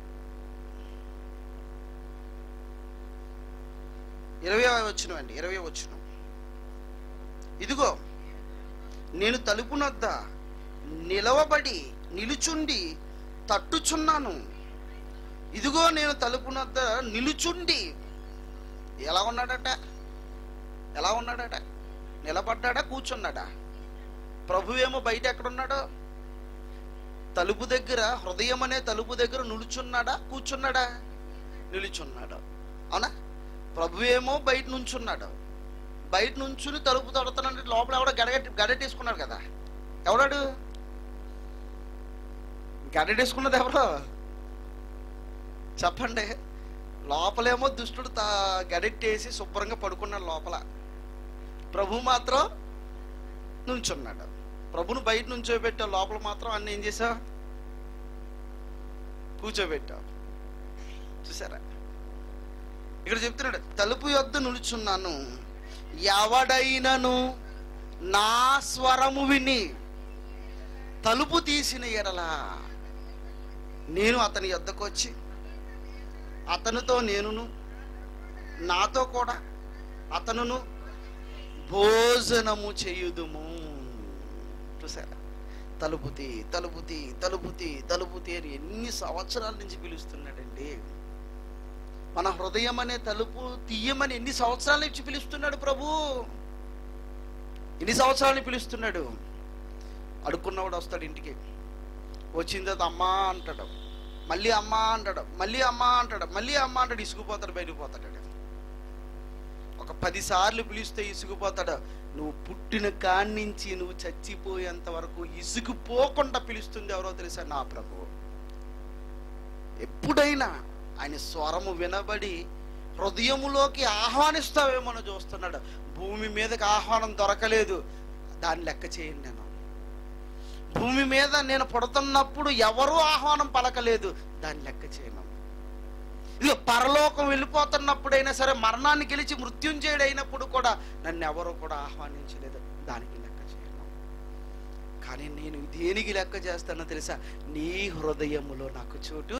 ఇరవై వచ్చిన అండి ఇరవై వచ్చిన ఇదిగో నేను తలుపునొద్ద నిలవబడి నిలుచుండి తట్టుచున్నాను ఇదిగో నేను తలుపునొద్ద నిలుచుండి ఎలా ఉన్నాడట ఎలా ఉన్నాడట నిలబడ్డాడా కూర్చున్నాడా ప్రభు ఏమో బయట ఎక్కడున్నాడో తలుపు దగ్గర హృదయం అనే తలుపు దగ్గర నిలుచున్నాడా కూర్చున్నాడా నిలుచున్నాడు అవునా ప్రభు ఏమో బయట నుంచున్నాడు బయట నుంచుని తలుపు తడుతున్నాడు లోపల ఎవడో గడగట్టి గడటేసుకున్నాడు కదా ఎవడాడు గడటేసుకున్నది ఎవరు చెప్పండి లోపలేమో దుష్టుడు తా గడెట్టేసి శుభ్రంగా పడుకున్నాడు లోపల ప్రభు మాత్రం నుంచున్నాడు ప్రభును బయట నుంచోబెట్టావు లోపల మాత్రం అన్ని ఏం చేసావు కూర్చోబెట్టావు చూసారా ఇక్కడ చెప్తున్నాడు తలుపు యొద్ద నిలుచున్నాను ఎవడైనను నా స్వరము విని తలుపు తీసిన ఎడలా నేను అతని యొద్దకు వచ్చి అతనితో నేనును నాతో కూడా అతనును భోజనము చేయుదుము చూసారా తలుపుతి తలుపుతి తలుపుతి తలుపుతి అని ఎన్ని సంవత్సరాల నుంచి పిలుస్తున్నాడండి మన హృదయం అనే తలుపు తీయమని ఎన్ని సంవత్సరాల నుంచి పిలుస్తున్నాడు ప్రభు ఎన్ని సంవత్సరాలని పిలుస్తున్నాడు అడుక్కున్నవాడు వస్తాడు ఇంటికి వచ్చిన తర్వాత అమ్మా అంటాడు మళ్ళీ అమ్మా అంటాడు మళ్ళీ అమ్మా అంటాడు మళ్ళీ అమ్మా అంటాడు ఇసుకుపోతాడు బయటకు పోతాడు ఒక పది సార్లు పిలిస్తే ఇసుకుపోతాడు నువ్వు పుట్టిన కాడి నుంచి నువ్వు చచ్చిపోయేంత వరకు ఇసుకుపోకుండా పిలుస్తుంది ఎవరో తెలుసా నా ప్రభు ఎప్పుడైనా ఆయన స్వరము వినబడి హృదయములోకి ఆహ్వానిస్తావేమో అని చూస్తున్నాడు భూమి మీదకి ఆహ్వానం దొరకలేదు దాన్ని లెక్క చేయండి నేను భూమి మీద నేను పుడుతున్నప్పుడు ఎవరూ ఆహ్వానం పలకలేదు దాన్ని లెక్క చేయను ఇదిగో పరలోకం వెళ్ళిపోతున్నప్పుడైనా సరే మరణాన్ని గెలిచి మృత్యుంజయుడు అయినప్పుడు కూడా నన్ను ఎవరు కూడా ఆహ్వానించలేదు దానికి లెక్క చేయను కానీ నేను దేనికి లెక్క చేస్తానో తెలుసా నీ హృదయములో నాకు చోటు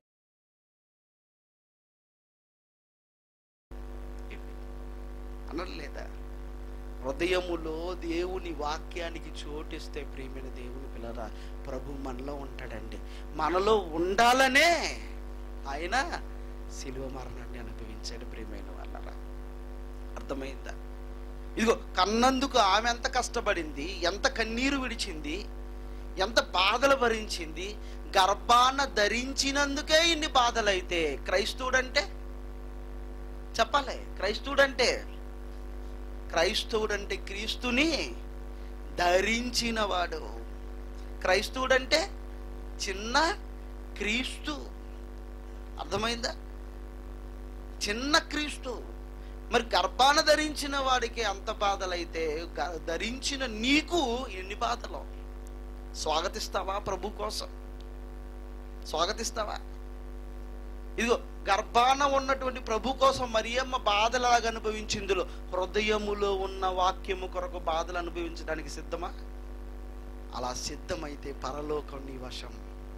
అనలేదా హృదయములో దేవుని వాక్యానికి చోటిస్తే ప్రియమైన దేవుని పిల్లరా ప్రభు మనలో ఉంటాడండి మనలో ఉండాలనే ఆయన శిలువ మరణాన్ని అనుభవించాడు ప్రియమైన వాళ్ళరా అర్థమైందా ఇదిగో కన్నందుకు ఆమె ఎంత కష్టపడింది ఎంత కన్నీరు విడిచింది ఎంత బాధలు భరించింది గర్భాన ధరించినందుకే ఇన్ని బాధలైతే క్రైస్తవుడంటే చెప్పాలి క్రైస్తవుడంటే క్రైస్తవుడంటే క్రీస్తుని ధరించినవాడు క్రైస్తవుడంటే చిన్న క్రీస్తు అర్థమైందా చిన్న క్రీస్తు మరి గర్భాన ధరించిన వాడికి అంత బాధలైతే గ- ధరించిన నీకు ఎన్ని బాధలు స్వాగతిస్తావా ప్రభు కోసం స్వాగతిస్తావా ఇదిగో గర్భాన ఉన్నటువంటి ప్రభు కోసం మరియమ్మ బాధలాగా అనుభవించిందిలో హృదయములో ఉన్న వాక్యము కొరకు బాధలు అనుభవించడానికి సిద్ధమా అలా సిద్ధమైతే పరలోకం నీ వశం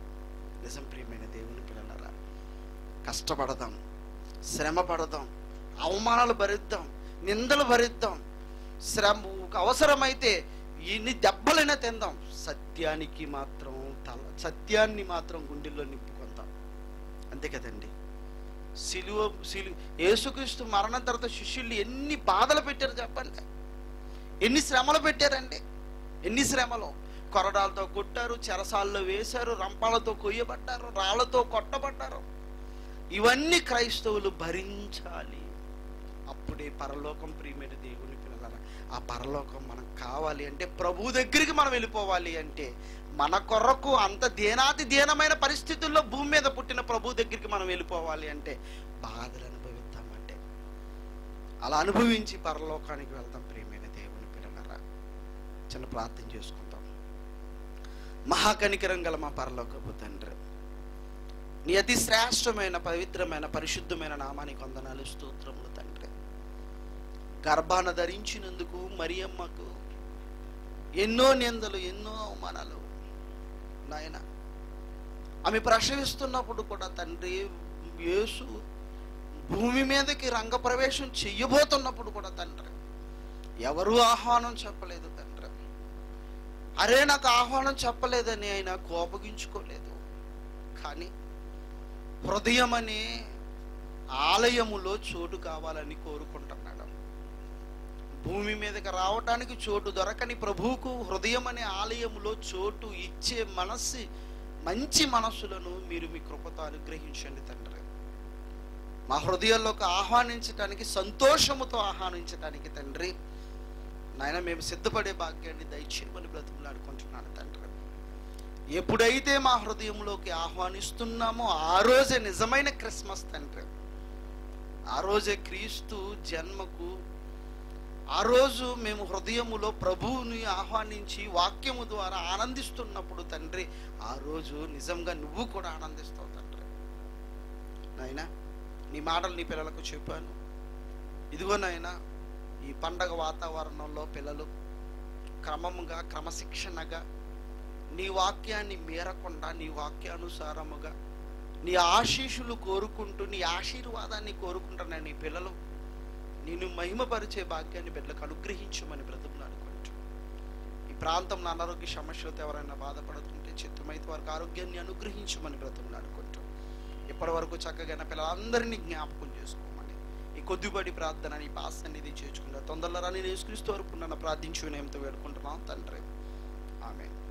నిజం ప్రియమైన దేవుని పిల్లలరా కష్టపడదాం శ్రమ పడదాం అవమానాలు భరిద్దాం నిందలు భరిద్దాం శ్రమ అవసరమైతే ఎన్ని దెబ్బలైనా తిందాం సత్యానికి మాత్రం తల సత్యాన్ని మాత్రం గుండెల్లో నింపుకుందాం అంతే కదండి సిలువ సిలు యేసుక్రీస్తు మరణం తర్వాత శిష్యుల్ని ఎన్ని బాధలు పెట్టారు చెప్పండి ఎన్ని శ్రమలు పెట్టారండి ఎన్ని శ్రమలు కొరడాలతో కొట్టారు చెరసాల్లో వేశారు రంపాలతో కొయ్యబడ్డారు రాళ్లతో కొట్టబడ్డారు ఇవన్నీ క్రైస్తవులు భరించాలి అప్పుడే పరలోకం ప్రియమైన దేవుని పిల్లల ఆ పరలోకం మనకు కావాలి అంటే ప్రభు దగ్గరికి మనం వెళ్ళిపోవాలి అంటే మన కొరకు అంత దేనాతి దీనమైన పరిస్థితుల్లో భూమి మీద పుట్టిన ప్రభు దగ్గరికి మనం వెళ్ళిపోవాలి అంటే బాధలు అనుభవిద్దామంటే అలా అనుభవించి పరలోకానికి వెళ్తాం ప్రియమైన దేవుని పిల్లలరా చిన్న ప్రార్థన చేసుకుందాం మహాకనికరం గల మా పరలోకపు తండ్రి నీ అతి శ్రేష్టమైన పవిత్రమైన పరిశుద్ధమైన నామానికి వందనాలు స్తోత్రములు తండ్రి గర్భాన ధరించినందుకు మరియమ్మకు ఎన్నో నిందలు ఎన్నో అవమానాలు నాయన ఆమె ప్రసవిస్తున్నప్పుడు కూడా తండ్రి యేసు భూమి మీదకి రంగప్రవేశం చెయ్యబోతున్నప్పుడు కూడా తండ్రి ఎవరు ఆహ్వానం చెప్పలేదు తండ్రి అరే నాకు ఆహ్వానం చెప్పలేదని ఆయన కోపగించుకోలేదు కానీ హృదయం అనే ఆలయములో చోటు కావాలని కోరుకుంటున్నాడు భూమి మీదకి రావటానికి చోటు దొరకని ప్రభువుకు హృదయం అనే ఆలయములో చోటు ఇచ్చే మనస్సు మంచి మనస్సులను మీరు మీ కృపతో అనుగ్రహించండి తండ్రి మా హృదయాల్లోకి ఆహ్వానించటానికి సంతోషముతో ఆహ్వానించటానికి తండ్రి నాయన మేము సిద్ధపడే భాగ్యాన్ని దయచేయమని బ్రతుకులాడుకుంటున్నాను తండ్రి ఎప్పుడైతే మా హృదయంలోకి ఆహ్వానిస్తున్నామో ఆ రోజే నిజమైన క్రిస్మస్ తండ్రి ఆ రోజే క్రీస్తు జన్మకు ఆ రోజు మేము హృదయములో ప్రభువుని ఆహ్వానించి వాక్యము ద్వారా ఆనందిస్తున్నప్పుడు తండ్రి ఆ రోజు నిజంగా నువ్వు కూడా ఆనందిస్తావు తండ్రి నాయనా నీ మాటలు నీ పిల్లలకు చెప్పాను ఇదిగో నాయనా ఈ పండగ వాతావరణంలో పిల్లలు క్రమముగా క్రమశిక్షణగా నీ వాక్యాన్ని మీరకుండా నీ వాక్యానుసారముగా నీ ఆశీషులు కోరుకుంటూ నీ ఆశీర్వాదాన్ని కోరుకుంటున్న నీ పిల్లలు నిన్ను మహిమపరిచే భాగ్యాన్ని బిడ్డలకు అనుగ్రహించమని బ్రతుకులు అనుకుంటూ ఈ ప్రాంతంలో అనారోగ్య సమస్యలతో ఎవరైనా బాధపడుతుంటే చిత్తమైతే వారికి ఆరోగ్యాన్ని అనుగ్రహించమని బ్రతుకులు అనుకుంటూ ఇప్పటి వరకు చక్కగా పిల్లలందరినీ జ్ఞాపకం చేసుకోమని ఈ కొద్దిపడి ప్రార్థన నీ పాస్ సన్నిధి చేర్చుకుంటా తొందరలో రాని యేసుక్రీస్తు వరకు నన్ను ప్రార్థించు నేమతో వేడుకుంటున్నాం తండ్రి ఆమె